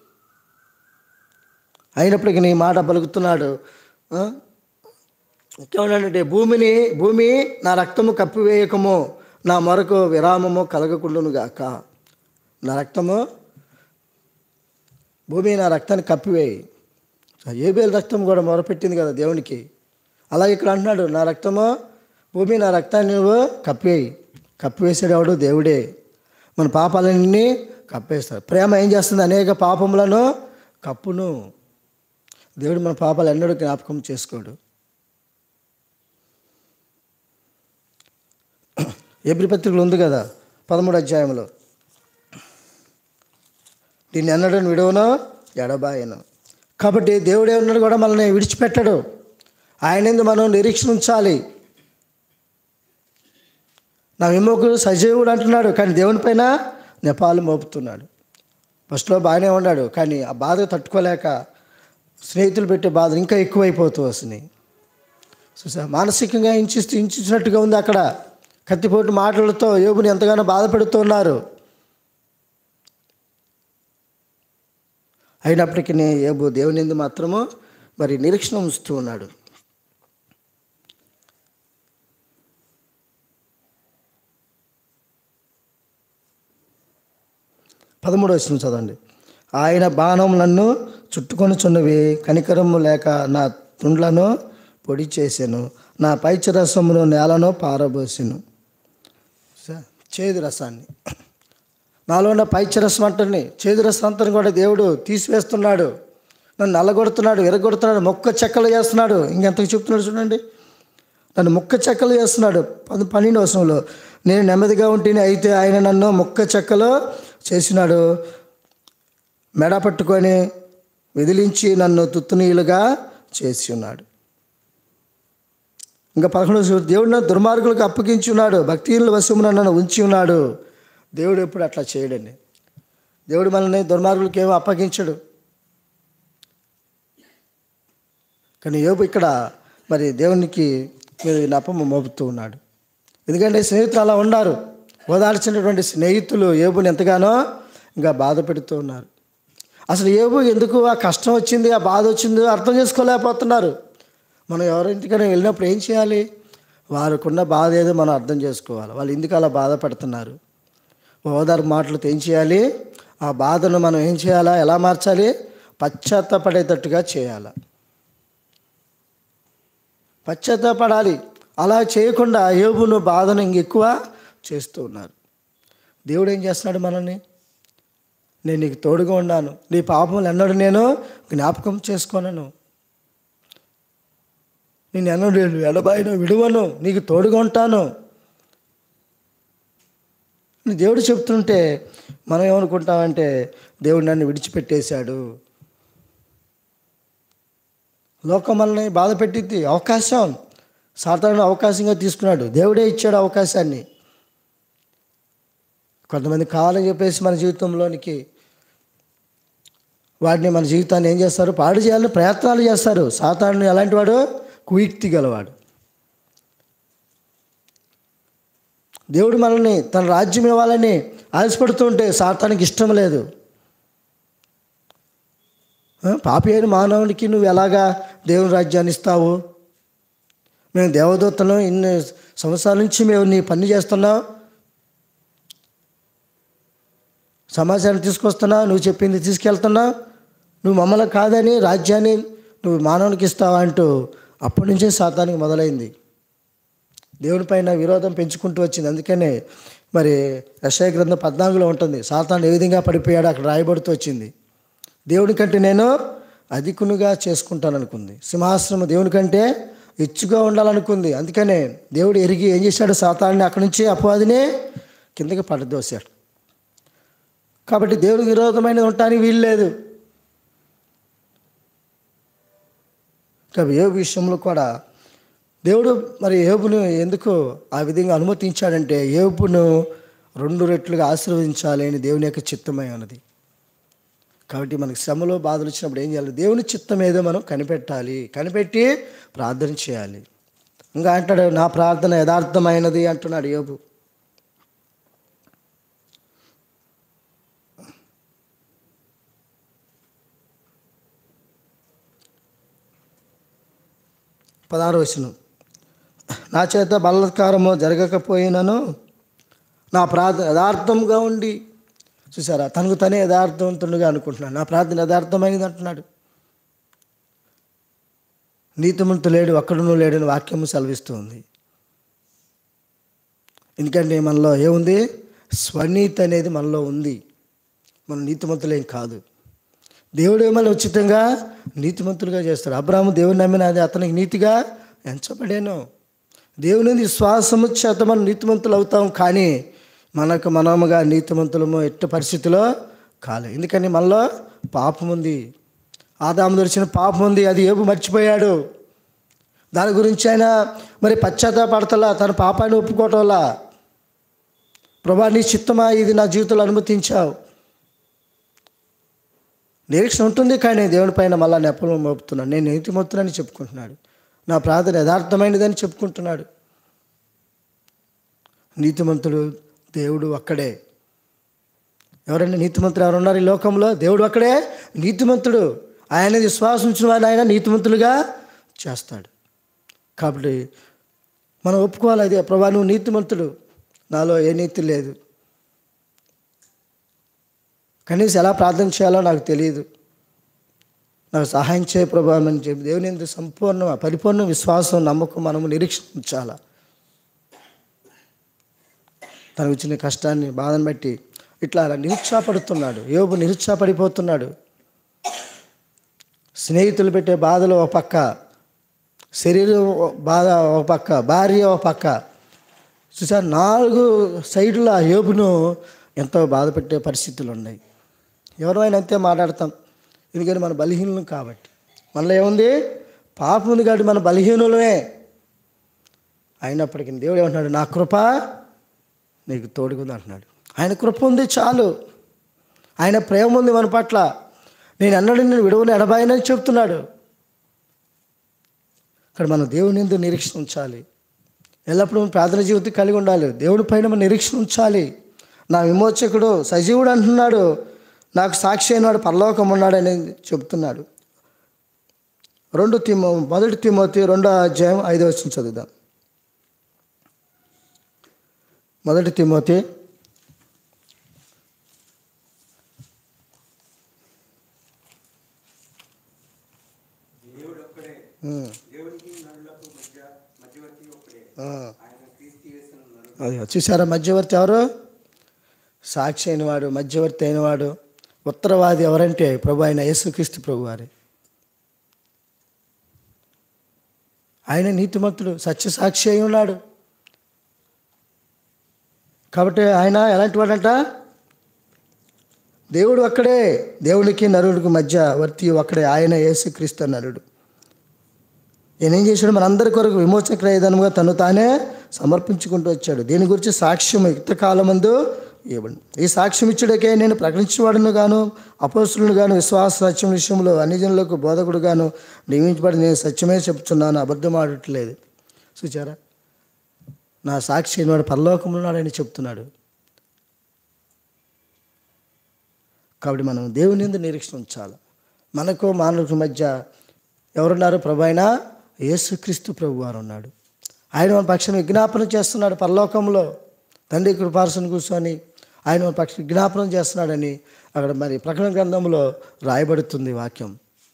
అయినప్పటికీ నీ మాట పలుకుతున్నాడు ఆ? ఇంకేమన్నాడంటే భూమిని భూమి నా రక్తము కప్పివేయకము నా మరొక విరామము కలగకుండును గాక నా రక్తము భూమి నా రక్తాన్ని కప్పివేయి ఏబేల్ రక్తం కూడా మొరపెట్టింది కదా దేవునికి అలాగే ఇక్కడ అంటున్నాడు నా రక్తము భూమి నా రక్తాన్ని నువ్వు కప్పివేయి కప్పివేసేవాడు దేవుడే మన పాపాలన్నీ కప్పేస్తాడు ప్రేమ ఏం చేస్తుంది అనేక పాపములను కప్పును దేవుడు మన పాపాలు ఎన్నడూ జ్ఞాపకం చేసుకోడు ఎబ్రి పత్రికలు ఉంది కదా పదమూడు అధ్యాయంలో దీన్ని ఎన్నడని విడవను ఎడబాయను కాబట్టి దేవుడు ఏమన్నాడు కూడా మనల్ని విడిచిపెట్టడు ఆయన ఎందు మనం నిరీక్షణ ఉంచాలి నా విమోకుడు సజీవుడు అంటున్నాడు కానీ దేవుని పైన నెపాలు మోపుతున్నాడు ఫస్ట్లో బాగానే ఉన్నాడు కానీ ఆ బాధ తట్టుకోలేక స్నేహితులు పెట్టే బాధలు ఇంకా ఎక్కువైపోతూ వస్తున్నాయి చూసా మానసికంగా హింసిస్తూ హింసించినట్టుగా ఉంది అక్కడ కత్తిపోటు మాటలతో యోగుని ఎంతగానో బాధపెడుతున్నారు అయినప్పటికీ ఏబు దేవుని ఎందు మాత్రము మరి నిరీక్షణ ఉంచుతూ ఉన్నాడు పదమూడు వచ్చిన చదవండి ఆయన బాణం నన్ను చుట్టుకొని చున్నవి కనికరము లేక నా తుండ్లను పొడి చేసాను నా పైచరసమును నేలను పారబోసాను స- చేదు రసాన్ని నాలో ఉన్న పైచరసం అంటుంది చేదు రసాంతరం కూడా దేవుడు తీసివేస్తున్నాడు నన్ను నల్లగొడుతున్నాడు ఎరగొడుతున్నాడు మొక్క చెక్కలు చేస్తున్నాడు ఇంకెంతకు చెప్తున్నాడు చూడండి నన్ను ముక్క చెక్కలు చేస్తున్నాడు పది పన్నెండు అవసరంలో నేను నెమ్మదిగా ఉంటేనే అయితే ఆయన నన్ను ముక్క చెక్కలు చేసినాడు మెడ పట్టుకొని విదిలించి నన్ను తుత్తునీయులుగా చేసి ఉన్నాడు ఇంకా పదకొండు వచనం, దేవుడు నన్ను దుర్మార్గులకు అప్పగించి ఉన్నాడు భక్తిహీనుల వశమున నన్ను ఉంచి ఉన్నాడు దేవుడు ఎప్పుడు అట్లా చేయడండి దేవుడు మనల్ని దుర్మార్గులకు ఏమో అప్పగించడు కానీ యోబు ఇక్కడ మరి దేవునికి మీరు నపము మోపుతూ ఉన్నాడు ఎందుకంటే స్నేహితులు అలా ఉన్నారు ఓదార్చినటువంటి స్నేహితులు ఏబుని ఎంతగానో ఇంకా బాధ పెడుతూ ఉన్నారు అసలు ఏబు ఎందుకు ఆ కష్టం వచ్చింది ఆ బాధ వచ్చింది అర్థం చేసుకోలేకపోతున్నారు మనం ఎవరింటికైనా వెళ్ళినప్పుడు ఏం చేయాలి వారికున్న బాధ ఏదో మనం అర్థం చేసుకోవాలి వాళ్ళు ఎందుకు అలా బాధపడుతున్నారు ఓదారు మాటలతో ఏం చేయాలి ఆ బాధను మనం ఏం చేయాలా ఎలా మార్చాలి పశ్చాత్తపడేటట్టుగా చేయాలి పశ్చాత్తాపడాలి అలా చేయకుండా యోబును బాధను ఇంకెక్కువ చేస్తూ ఉన్నారు దేవుడు ఏం చేస్తున్నాడు మనల్ని నేను నీకు తోడుగా ఉన్నాను నీ పాపములు ఎన్నడూ నేను జ్ఞాపకం చేసుకోనను నేను ఎన్నడూ ఎడబాయిను విడువను నీకు తోడుగా ఉంటాను అని దేవుడు చెప్తుంటే మనం ఏమనుకుంటామంటే దేవుడు నన్ను విడిచిపెట్టేశాడు లోకం మనల్ని బాధ పెట్టింది అవకాశం సాధారణ అవకాశంగా తీసుకున్నాడు దేవుడే ఇచ్చాడు అవకాశాన్ని కొంతమంది కావాలని చెప్పేసి మన జీవితంలోనికి వాడిని మన జీవితాన్ని ఏం చేస్తారు పాడు చేయాలని ప్రయత్నాలు చేస్తారు సాతాను ఎలాంటి వాడు కుయుక్తి గలవాడు దేవుడు మనల్ని తన రాజ్యం ఇవ్వాలని ఆశపడుతుంటే సాతానికి ఇష్టం లేదు ఆ, పాపి అయిన మానవునికి నువ్వు ఎలాగా దేవుని రాజ్యాన్ని ఇస్తావు మేము దేవదూతలు ఇన్ని సంవత్సరాల నుంచి మేము నీ పని చేస్తున్నావు సమాచారం తీసుకొస్తున్నావు నువ్వు చెప్పింది తీసుకెళ్తున్నావు నువ్వు మమ్మల్ని కాదని రాజ్యాన్ని నువ్వు మానవునికి ఇస్తావా అంటూ అప్పటి నుంచే సాతానికి మొదలైంది దేవుని పైన విరోధం పెంచుకుంటూ వచ్చింది అందుకనే మరి యశయ గ్రంథం పద్నాలుగులో ఉంటుంది సాతాను ఏ విధంగా పడిపోయాడో అక్కడ రాయబడుతూ వచ్చింది దేవుని కంటే నేను అధికునుగా చేసుకుంటాను అనుకుంది సింహాసనం దేవుని కంటే హెచ్చుగా ఉండాలనుకుంది అందుకనే దేవుడు ఎరిగి ఏం చేశాడు సాతాన్ని అక్కడి నుంచి అపవాదిని కిందకి పడదోశాడు కాబట్టి దేవుడికి విరోధమైనది ఉండటానికి వీలు లేదు కాబట్టి ఏ విషయంలో కూడా దేవుడు మరి ఏబును ఎందుకు ఆ విధంగా అనుమతించాడంటే ఏబును రెండు రెట్లుగా ఆశీర్వదించాలి అని దేవుని యొక్క చిత్తమై ఉన్నది కాబట్టి మనకి శ్రమలో బాధలు వచ్చినప్పుడు ఏం చేయాలి దేవుని చిత్తం ఏదో మనం కనిపెట్టాలి కనిపెట్టి ప్రార్థన చేయాలి ఇంకా అంటాడు నా ప్రార్థన యథార్థమైనది అంటున్నాడు యోబు పదహారు వచనం నా చేత బలత్కారము జరగకపోయినను నా ప్రార్థన యథార్థంగా ఉండి చూసారా తనకు తనే యథార్థవంతుడుగా అనుకుంటున్నాడు నా ప్రార్థన యథార్థమైనది అంటున్నాడు నీతిమంతు లేడు అక్కడను లేడని వాక్యము సెలవిస్తుంది ఎందుకంటే మనలో ఏముంది స్వనీతి అనేది మనలో ఉంది మన నీతిమంతులేం కాదు దేవుడు ఏమైనా ఉచితంగా నీతిమంతులుగా చేస్తాడు అబ్రాహ్ము దేవుని నమ్మిన అది అతనికి నీతిగా ఎంచబడేను దేవుని విశ్వాసము చేత మనం నీతిమంతులు అవుతాం కానీ మనకు మనముగా నీతిమంతులము ఎట్టి పరిస్థితిలో కాలే ఎందుకని మనలో పాపం ఉంది ఆదాము దొరిచిన పాపం ఉంది అది ఏబు మర్చిపోయాడు దాని గురించి ఆయన మరి పశ్చాత్తాపడతలా తన పాపాన్ని ఒప్పుకోవటంలా ప్రభా నీ చిత్తమా ఇది నా జీవితంలో అనుమతించావు నిరీక్షణ ఉంటుంది కానీ దేవుని పైన మళ్ళా నెపలు మోపుతున్నాడు నేను నీతిమంతునని చెప్పుకుంటున్నాడు నా ప్రార్థన యథార్థమైనదని చెప్పుకుంటున్నాడు నీతిమంతుడు దేవుడు అక్కడే ఎవరైనా నీతిమంతుడు ఎవరు ఉన్నారు ఈ లోకంలో దేవుడు అక్కడే నీతిమంతుడు ఆయన విశ్వాసం ఉంచిన వారిని ఆయన నీతిమంతులుగా చేస్తాడు కాబట్టి మనం ఒప్పుకోవాలి అదే ప్రభా నువ్వు నీతిమంతుడు నాలో ఏ నీతి లేదు కనీసం ఎలా ప్రార్థన చేయాలో నాకు తెలియదు నాకు సహాయం చేయ ప్రభా అని చెప్పి దేవుని ఎందు సంపూర్ణ పరిపూర్ణ విశ్వాసం నమ్మకం మనము నిరీక్షణ ఉంచాలా తనకు వచ్చిన కష్టాన్ని బాధను బట్టి ఇట్లా అలా నిరుత్సాహపడుతున్నాడు యోబు నిరుత్సాహపడిపోతున్నాడు స్నేహితులు పెట్టే బాధలు ఒక పక్క శరీరం బాధ ఒక పక్క భార్య ఒక పక్క చూసారు నాలుగు సైడుల ఆ యోబును ఎంతో బాధ పెట్టే పరిస్థితులు ఉన్నాయి ఎవరైనా అంతే మాట్లాడతాం ఎందుకని మన బలహీనులం కాబట్టి మనలో ఏముంది పాపం ఉంది కాబట్టి మన బలహీనులమే అయినప్పటికీ దేవుడు ఏమంటున్నాడు నా కృప నీకు తోడుకుంది అంటున్నాడు ఆయన కృప ఉంది చాలు ఆయన ప్రేమ ఉంది మన పట్ల నేను అన్నడు నేను విడవని ఎడబాయనని చెప్తున్నాడు ఇక్కడ మనం దేవుని ఎందు నిరీక్షణ ఉంచాలి ఎల్లప్పుడూ మనం ప్రార్థన జీవితం కలిగి ఉండాలి దేవుడి పైన మనం నిరీక్షణ ఉంచాలి నా విమోచకుడు సజీవుడు అంటున్నాడు నాకు సాక్షి అయినవాడు పరలోకం ఉన్నాడని చెప్తున్నాడు రెండు తిమో మొదటి తిమోతి రెండో అధ్యాయం ఐదో వచ్చిన చదువుదాం మొదటి తిమోతి ఉమ్. ఆ. అది చూసారా మధ్యవర్తి ఎవరు సాక్షి అయినవాడు మధ్యవర్తి అయినవాడు ఉత్తరవాది ఎవరంటే ప్రభు ఆయన యేసుక్రీస్తు ప్రభు వారి ఆయన నీతిమంతుడు సత్య సాక్షి అయి ఉన్నాడు కాబట్టి ఆయన ఎలాంటి వాడంట దేవుడు ఒక్కడే దేవునికి నరుడికి మధ్య వర్తి ఒక్కడే ఆయన యేసుక్రీస్తు నరుడు ఈయన ఏం చేశాడు మనందరి కొరకు విమోచన క్రయధనముగా తను తానే సమర్పించుకుంటూ వచ్చాడు దీని గురించి సాక్ష్యం యుక్తకాలం మందు ఇవ్వండి ఈ సాక్ష్యం ఇచ్చుడకే నేను ప్రకటించేవాడును గాను అపోస్తులను గాను విశ్వాస సత్యం విషయంలో అన్ని జనులకు బోధకుడు గాను నియమించబడి నేను సత్యమే చెప్తున్నాను అబద్ధం ఆడట్లేదు చూచారా నా సాక్షి అయినవాడు పరలోకంలో ఉన్నాడని చెప్తున్నాడు కాబట్టి మనం దేవుని ఎందు నిరీక్షణ ఉంచాలి మనకు మానవుల మధ్య ఎవరున్నారు ప్రభు అయినా యేసుక్రీస్తు ప్రభు వారు ఉన్నాడు ఆయన మన పక్షం విజ్ఞాపనం చేస్తున్నాడు పరలోకంలో తండ్రి కృపార్సన కూర్చొని ఆయన మన పక్షం విజ్ఞాపనం చేస్తున్నాడని అక్కడ మరి ప్రకటన గ్రంథంలో రాయబడుతుంది వాక్యం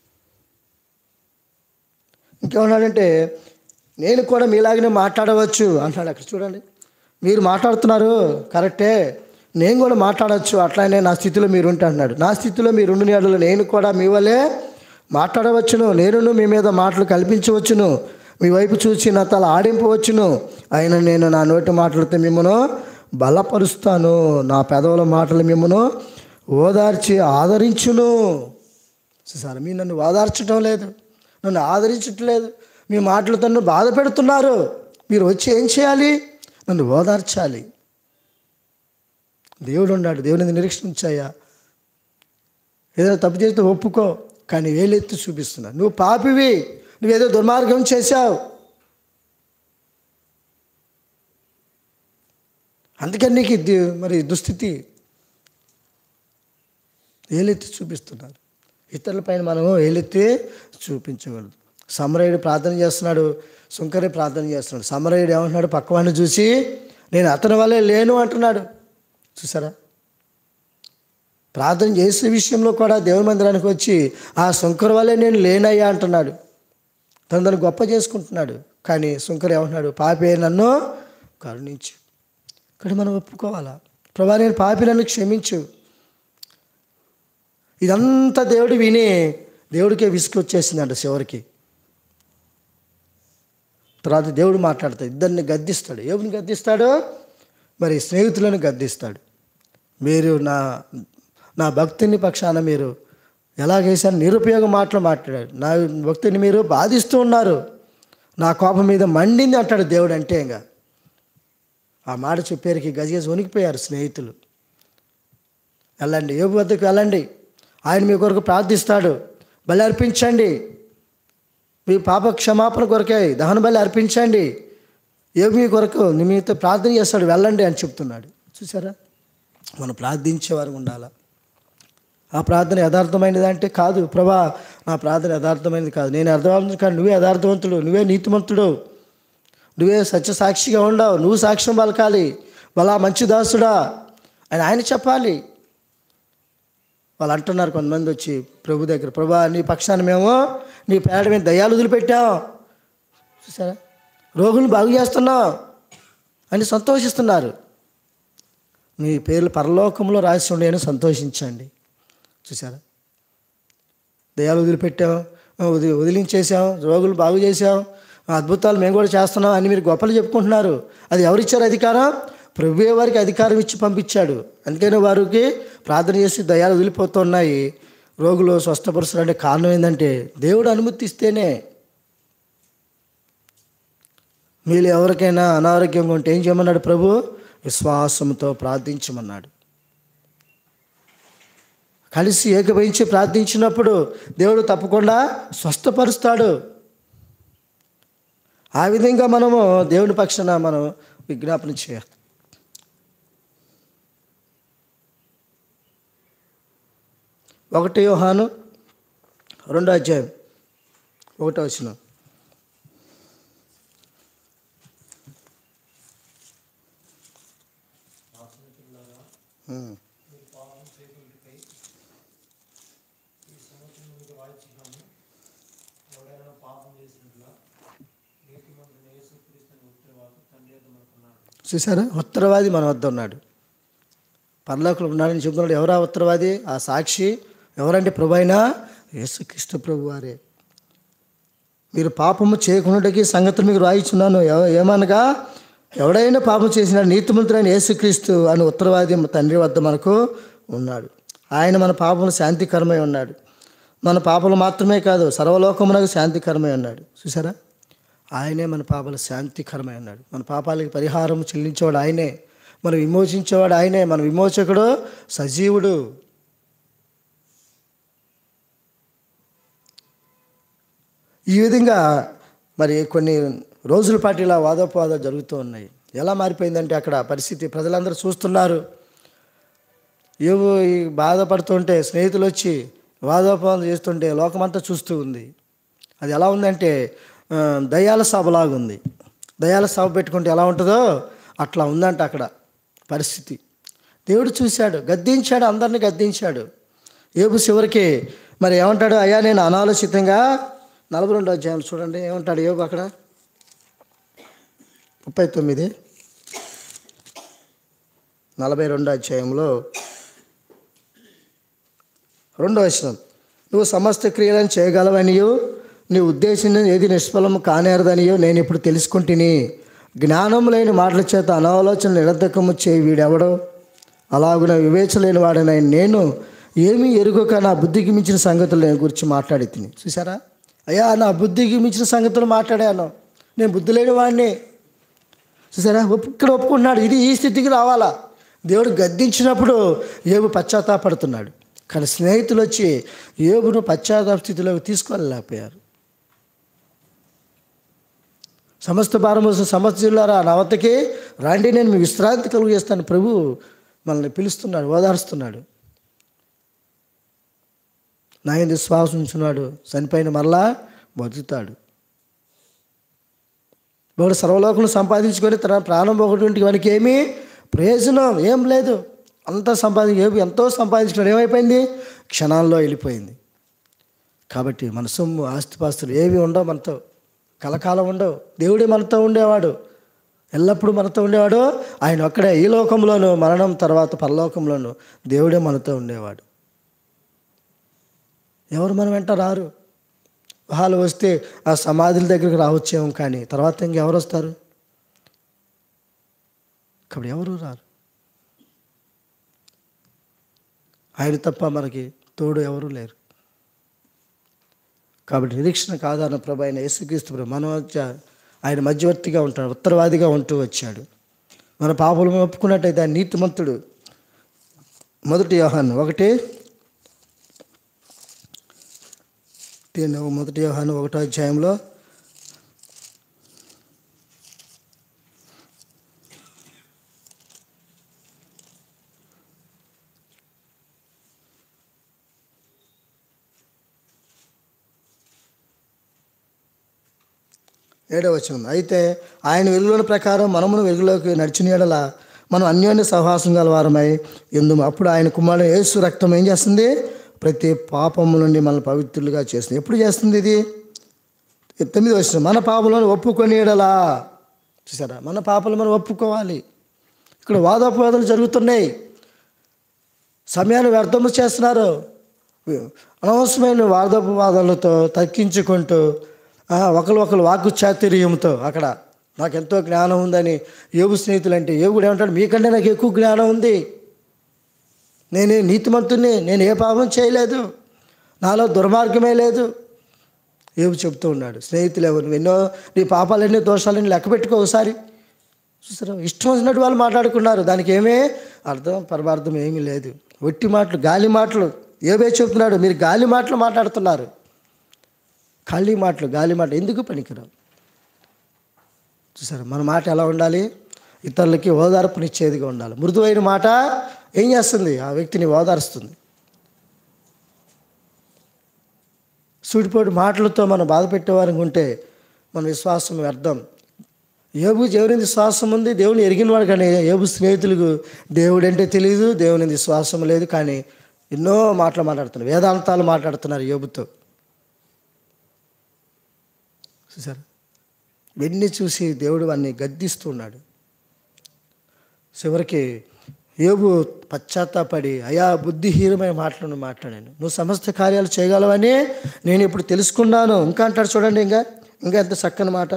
ఇంకేమన్నాడంటే నేను కూడా మీలాగనే మాట్లాడవచ్చు అంటున్నాడు అక్కడ చూడండి మీరు మాట్లాడుతున్నారు కరెక్టే నేను కూడా మాట్లాడవచ్చు అట్లానే నా స్థితిలో మీరు ఉంటే అన్నాడు నా స్థితిలో మీరు ఉండిన యెడల నేను కూడా మీ వల్లే మాట్లాడవచ్చును నేను మీ మీద మాటలు కల్పించవచ్చును మీ వైపు చూసి నా తల ఆడింపవచ్చును అయినా నేను నా నోటి మాటలతో మిమ్మను బలపరుస్తాను నా పెదవుల మాటలు మిమ్మను ఓదార్చి ఆదరించును సార్ మీరు నన్ను ఓదార్చడం లేదు నన్ను ఆదరించట్లేదు మీ మాటలతో నన్ను బాధ పెడుతున్నారు మీరు వచ్చి ఏం చేయాలి నన్ను ఓదార్చాలి దేవుడు ఉన్నాడు దేవుని నిరీక్షించాయా ఏదైనా తప్పు చేస్తే ఒప్పుకో కానీ వేలెత్తి చూపిస్తున్నా నువ్వు పాపివి నువ్వేదో దుర్మార్గం చేశావు అందుకని నీకు ఇది మరి దుస్థితి ఏలెత్తి చూపిస్తున్నారు ఇతరుల పైన మనము ఏలెత్తి చూపించగలదు సమరయుడు ప్రార్థన చేస్తున్నాడు సుంకరి ప్రార్థన చేస్తున్నాడు సమరయుడు ఏమంటున్నాడు పక్కవాడిని చూసి నేను అతని వల్లే లేను అంటున్నాడు చూసారా ప్రార్థన చేసే విషయంలో కూడా దేవుని మందిరానికి వచ్చి ఆ శంకర్ వల్లే నేను లేనయ్యా అంటున్నాడు తను తను గొప్ప చేసుకుంటున్నాడు కానీ శంకర్ ఏమంటున్నాడు పాపే నన్ను కరుణించు ఇక్కడ మనం ఒప్పుకోవాలా ప్రభా నేను పాపి నన్ను క్షమించు ఇదంతా దేవుడు విని దేవుడికే విసుకొచ్చేసిందంట చివరికి తర్వాత దేవుడు మాట్లాడతాడు ఇద్దరిని గద్దిస్తాడు ఎవరిని గద్దిస్తాడు మరి స్నేహితులను గద్దిస్తాడు మీరు నా నా భక్తిని పక్షాన మీరు ఎలాగేసారు నిరుపయోగ మాటలు మాట్లాడారు నా భక్తిని మీరు బాధిస్తూ ఉన్నారు నా కోపం మీద మండింది అంటాడు దేవుడు అంటే ఇంకా ఆ మాట చెప్పేరికి గజగజ వణికిపోయారు స్నేహితులు వెళ్ళండి యోగు వద్దకు వెళ్ళండి ఆయన మీ కొరకు ప్రార్థిస్తాడు బలి అర్పించండి మీ పాప క్షమాపణ కొరకే దహన బలి అర్పించండి యోగు మీ కొరకు నిమిత్త ప్రార్థన చేస్తాడు వెళ్ళండి అని చెప్తున్నాడు చూసారా మనం ప్రార్థించేవారు ఉండాలా ఆ ప్రార్థన యథార్థమైనది అంటే కాదు ప్రభా నా ప్రార్థన యథార్థమైనది కాదు నేను అర్థవంతుడు కాదు నువ్వే యథార్థవంతుడు నువ్వే నీతిమంతుడు నువ్వే సత్యసాక్షిగా ఉండవు నువ్వు సాక్ష్యం పలకాలి వాళ్ళ మంచి దాసుడా అని ఆయన చెప్పాలి వాళ్ళు అంటున్నారు కొంతమంది వచ్చి ప్రభు దగ్గర ప్రభా నీ పక్షాన మేము నీ పేడ మీద దయ్యాలు వదిలిపెట్టాం చూసారా రోగులు బాగు చేస్తున్నాం అని సంతోషిస్తున్నారు మీ పేర్లు పరలోకంలో రాసి ఉండేని సంతోషించండి చూసారా దయాలు వదిలిపెట్టాం వదిలి వదిలించేసాం రోగులు బాగు చేసాం అద్భుతాలు మేము కూడా చేస్తున్నాం అని మీరు గొప్పలు చెప్పుకుంటున్నారు అది ఎవరిచ్చారు అధికారం ప్రభువే వారికి అధికారం ఇచ్చి పంపించాడు అందుకని వారికి ప్రార్థన చేసి దయాలు వదిలిపోతున్నాయి రోగులు స్వస్థపరుస్తారంటే కారణం ఏంటంటే దేవుడు అనుమతి ఇస్తేనే మీరు ఎవరికైనా అనారోగ్యంగా ఉంటే ఏం చేయమన్నాడు ప్రభు విశ్వాసంతో ప్రార్థించమన్నాడు కలిసి ఏకభవించి ప్రార్థించినప్పుడు దేవుడు తప్పకుండా స్వస్థపరుస్తాడు ఆ విధంగా మనము దేవుని పక్షాన మనం విజ్ఞాపన చేయాలి ఒకటి యోహాను రెండో అధ్యాయం ఒకటో వచ్చిన చూసారా ఉత్తరవాది మన వద్ద ఉన్నాడు పరలోకంలో ఉన్నాడని చెప్తున్నాడు ఎవరా ఉత్తరవాది ఆ సాక్షి ఎవరంటే ప్రభు అయినా యేసుక్రీస్తు ప్రభు వారే మీరు పాపము చేయకుండాకి సంగతులు మీకు రాయిచున్నాను ఎవ- ఏమనగా ఎవడైనా పాపం చేసిన నీతిమంతుడైన యేసుక్రీస్తు అని ఉత్తరవాది మన తండ్రి వద్ద మనకు ఉన్నాడు ఆయన మన పాపములు శాంతికరమై ఉన్నాడు మన పాపలు మాత్రమే కాదు సర్వలోకమునకు శాంతికరమై ఉన్నాడు చూసారా ఆయనే మన పాపాల శాంతికరమై ఉన్నాడు మన పాపాలకి పరిహారం చెల్లించేవాడు ఆయనే మనం విమోచించేవాడు ఆయనే మన విమోచకుడు సజీవుడు ఈ విధంగా మరి కొన్ని రోజుల పాటు ఇలా వాదోపవాదాలు జరుగుతూ ఉన్నాయి ఎలా మారిపోయిందంటే అక్కడ పరిస్థితి ప్రజలందరూ చూస్తున్నారు ఏవో ఈ బాధపడుతుంటే స్నేహితులు వచ్చి వాదోపవాదం చేస్తుంటే లోకమంతా చూస్తూ ఉంది అది ఎలా ఉందంటే ఆ, దయ్యాల సభలాగా ఉంది దయ్యాల సభ పెట్టుకుంటే ఎలా ఉంటుందో అట్లా ఉందంట అక్కడ పరిస్థితి దేవుడు చూశాడు గద్దించాడు అందరిని గద్దించాడు ఏబు చివరికి మరి ఏమంటాడు అయ్యా నేను అనాలోచితంగా నలభై రెండు అధ్యాయాలు చూడండి ఏమంటాడు ఏబు అక్కడ ముప్పై తొమ్మిది నలభై రెండో అధ్యాయంలో రెండో వచనం నువ్వు సమస్త క్రియలను చేయగలవనియో నీ ఉద్దేశం ఏది నిష్ఫలము కానేరదనియో నేను ఇప్పుడు తెలుసుకుంటుని జ్ఞానం లేని మాటల చేత అనాలోచన నిరర్ధకము చేయి వీడెవడో అలాగున వివేచ లేని వాడనై నేను ఏమీ ఎరుగక నా బుద్ధికి మించిన సంగతులు నేను గురించి మాట్లాడి తిని చూసారా అయ్యా నా బుద్ధికి మించిన సంగతులు మాట్లాడాను నేను బుద్ధి లేని వాడిని చూసారా ఒప్పు- ఇక్కడ ఒప్పుకుంటున్నాడు ఇది ఈ స్థితికి రావాలా దేవుడు గద్దించినప్పుడు ఏబు పశ్చాత్తాపడుతున్నాడు కానీ స్నేహితులు వచ్చి ఏబును పశ్చాత్తాప స్థితిలోకి తీసుకెళ్ళలేకపోయారు సమస్త భారము సమస్త జిల్లారా నా వద్దకి రండి నేను మీ విశ్రాంతి కలుగు చేస్తాను ప్రభు మనల్ని పిలుస్తున్నాడు ఓదారుస్తున్నాడు నా ఎందు విశ్వాసం ఉంచున్నాడు చనిపోయిన మరలా బతుకుతాడు వాడు సర్వలోకం సంపాదించుకొని తన ప్రాణం పోగొట్టుకుంటే వానికి ఏమీ ప్రయోజనం ఏం లేదు అంత సంపాది ఏమి ఎంతో సంపాదించుకున్నాడు ఏమైపోయింది క్షణాల్లో వెళ్ళిపోయింది కాబట్టి మన సొమ్ము ఆస్తిపాస్తులు ఏవి ఉండవు మనతో కలకాలం ఉండవు దేవుడే మనతో ఉండేవాడు ఎల్లప్పుడూ మనతో ఉండేవాడు ఆయన ఒక్కడే ఈ లోకంలోనూ మరణం తర్వాత పరలోకంలోనూ దేవుడే మనతో ఉండేవాడు ఎవరు మన వెంట రారు వాళ్ళు వస్తే ఆ సమాధుల దగ్గరికి రావచ్చేమో కానీ తర్వాత ఇంకెవరు వస్తారు కాబట్టి ఎవరు రారు ఆయన తప్ప మనకి తోడు ఎవరు లేరు కాబట్టి నిరీక్షణకు ఆధారం ప్రభు ఆయన యేసుక్రీస్తు ప్రభు మన మధ్య ఆయన మధ్యవర్తిగా ఉంటాడు ఉత్తరవాదిగా ఉంటూ వచ్చాడు మన పాపలు ఒప్పుకున్నట్టయితే ఆయన నీతిమంతుడు మొదటి యోహాను ఒకటి దీన్ని మొదటి యోహాను ఒకటో అధ్యాయంలో ఏడవ వచనం అయితే ఆయన వెలుగులోని ప్రకారం మనమును వెలుగులోకి నడిచిన ఎడల మనం అన్యోన్య సహవాసం గల వారమై ఎందు అప్పుడు ఆయన కుమారుడు యేసు రక్తం ఏం చేస్తుంది ప్రతి పాపము నుండి మనల్ని పవిత్రులుగా చేస్తుంది ఎప్పుడు చేస్తుంది ఇది తొమ్మిది వచ్చిన మన పాపలను ఒప్పుకొని ఎడలా చూసారా మన పాపలు మనం ఒప్పుకోవాలి ఇక్కడ వాదోపవాదాలు జరుగుతున్నాయి సమయాన్ని వ్యర్థము చేస్తున్నారు అనవసరమైన వాదోపవాదాలతో తగ్గించుకుంటూ ఆ, ఒకరు ఒకరు వాక్కు చాతుర్యంతో అక్కడ నాకు ఎంతో జ్ఞానం ఉందని యోగు స్నేహితులు అంటే యోగుడు ఏమంటాడు మీకంటే నాకు ఎక్కువ జ్ఞానం ఉంది నేనే నీతిమంతుని నేను ఏ పాపం చేయలేదు నాలో దుర్మార్గమే లేదు ఏమి చెప్తూ ఉన్నాడు స్నేహితులు ఎవరు నువ్వు ఎన్నో నీ పాపాలన్నీ దోషాలన్నీ లెక్క పెట్టుకో ఒకసారి చూసారా ఇష్టం వచ్చినట్టు వాళ్ళు మాట్లాడుకున్నారు దానికి ఏమీ అర్థం పరమార్థం ఏమీ లేదు ఒట్టి మాటలు గాలి మాటలు ఏవే చెప్తున్నాడు మీరు గాలి మాటలు మాట్లాడుతున్నారు ఖాళీ మాటలు గాలి మాటలు ఎందుకు పనికిరావు చూసారా మన మాట ఎలా ఉండాలి ఇతరులకి ఓదార్పునిచ్చేదిగా ఉండాలి మృదువైన మాట ఏం చేస్తుంది ఆ వ్యక్తిని ఓదారుస్తుంది సూటిపోటు మాటలతో మనం బాధ పెట్టేవారికి ఉంటే మన విశ్వాసం వ్యర్థం ఏబు దేవుని విశ్వాసం ఉంది దేవుని ఎరిగిన వాడు కానీ ఏబు స్నేహితులకు దేవుడు అంటే తెలియదు దేవుని విశ్వాసం లేదు కానీ ఎన్నో మాటలు మాట్లాడుతున్నారు వేదాంతాలు మాట్లాడుతున్నారు యోబుతో చూసారు ఇవన్నీ చూసి దేవుడు వాడిని గద్దిస్తున్నాడు చివరికి యోబు పశ్చాత్తాపడి అయా బుద్ధిహీనమైన మాటలను మాట్లాడాను నువ్వు సమస్త కార్యాలు చేయగలవని నేను ఇప్పుడు తెలుసుకున్నాను ఇంకా అంటాడు చూడండి ఇంకా ఇంకా ఎంత చక్కని మాట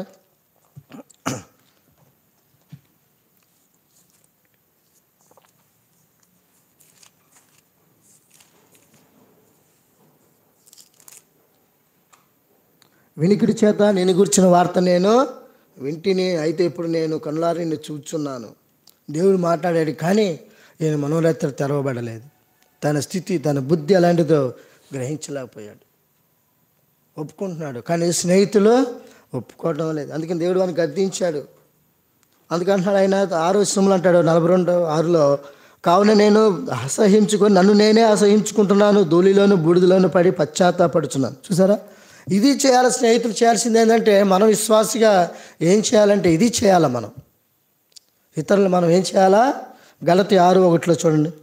వినికిడి చేత నేను గురించిన వార్త నేను వింటిని అయితే ఇప్పుడు నేను కనులారి నిన్ను చూచున్నాను దేవుడు మాట్లాడాడు కానీ నేను మనోరేత్ర తెరవబడలేదు తన స్థితి తన బుద్ధి అలాంటిదో గ్రహించలేకపోయాడు ఒప్పుకుంటున్నాడు కానీ స్నేహితులు ఒప్పుకోవడం లేదు అందుకని దేవుడు వాడిని గద్దించాడు అందుకంటున్నాడు ఆయన ఆరో విషయంలో అంటాడు నలభై రెండు ఆరులో కావున నేను అసహించుకొని నన్ను నేనే అసహించుకుంటున్నాను ధూళిలోను బూడిదలోను పడి పశ్చాత్తాపడుచున్నాను చూసారా ఇది చేయాలి స్నేహితులు చేయాల్సింది ఏంటంటే మనం విశ్వాసిగా ఏం చేయాలంటే ఇది చేయాలి మనం ఇతరులు మనం ఏం చేయాలా గలతి ఆరు ఒకటిలో చూడండి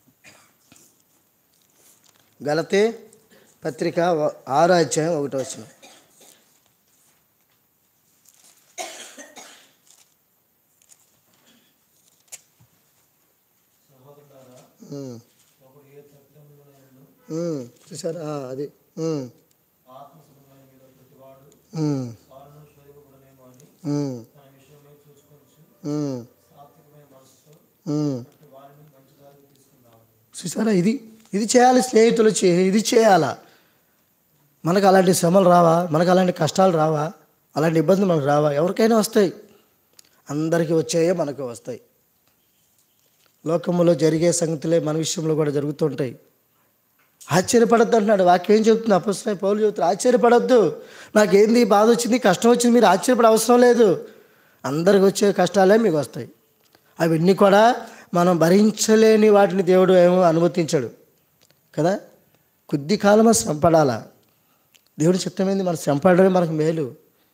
గలతి పత్రిక వ- ఆరో అధ్యాయం ఒకటో వచ్చిన ఉమ్. ఉమ్, చూసారా ఆ, అది ఉమ్. ఉమ్. ఉమ్. ఉమ్. ఉమ్. చూసారా ఇది ఇది చేయాలి స్నేహితులు చే ఇది చేయాలా మనకు అలాంటి శ్రమలు రావా మనకు అలాంటి కష్టాలు రావా అలాంటి ఇబ్బందులు మనకు రావా ఎవరికైనా వస్తాయి అందరికీ వచ్చాయే మనకు వస్తాయి లోకంలో జరిగే సంగతులే మన విషయంలో కూడా జరుగుతుంటాయి ఆశ్చర్యపడద్దు అంటున్నాడు వాక్యం ఏం చెప్తుంది అపస్తున్న పౌలు చెబుతున్నారు ఆశ్చర్యపడద్దు నాకేంది బాధ వచ్చింది కష్టం వచ్చింది మీరు ఆశ్చర్యపడే అవసరం లేదు అందరికి వచ్చే కష్టాలే మీకు వస్తాయి అవన్నీ కూడా మనం భరించలేని వాటిని దేవుడు ఏమో అనుమతించాడు కదా కొద్ది కాలమే శ్రమపడాలా దేవుడి చిత్తమైంది మనం శ్రమపడమే మనకు మేలు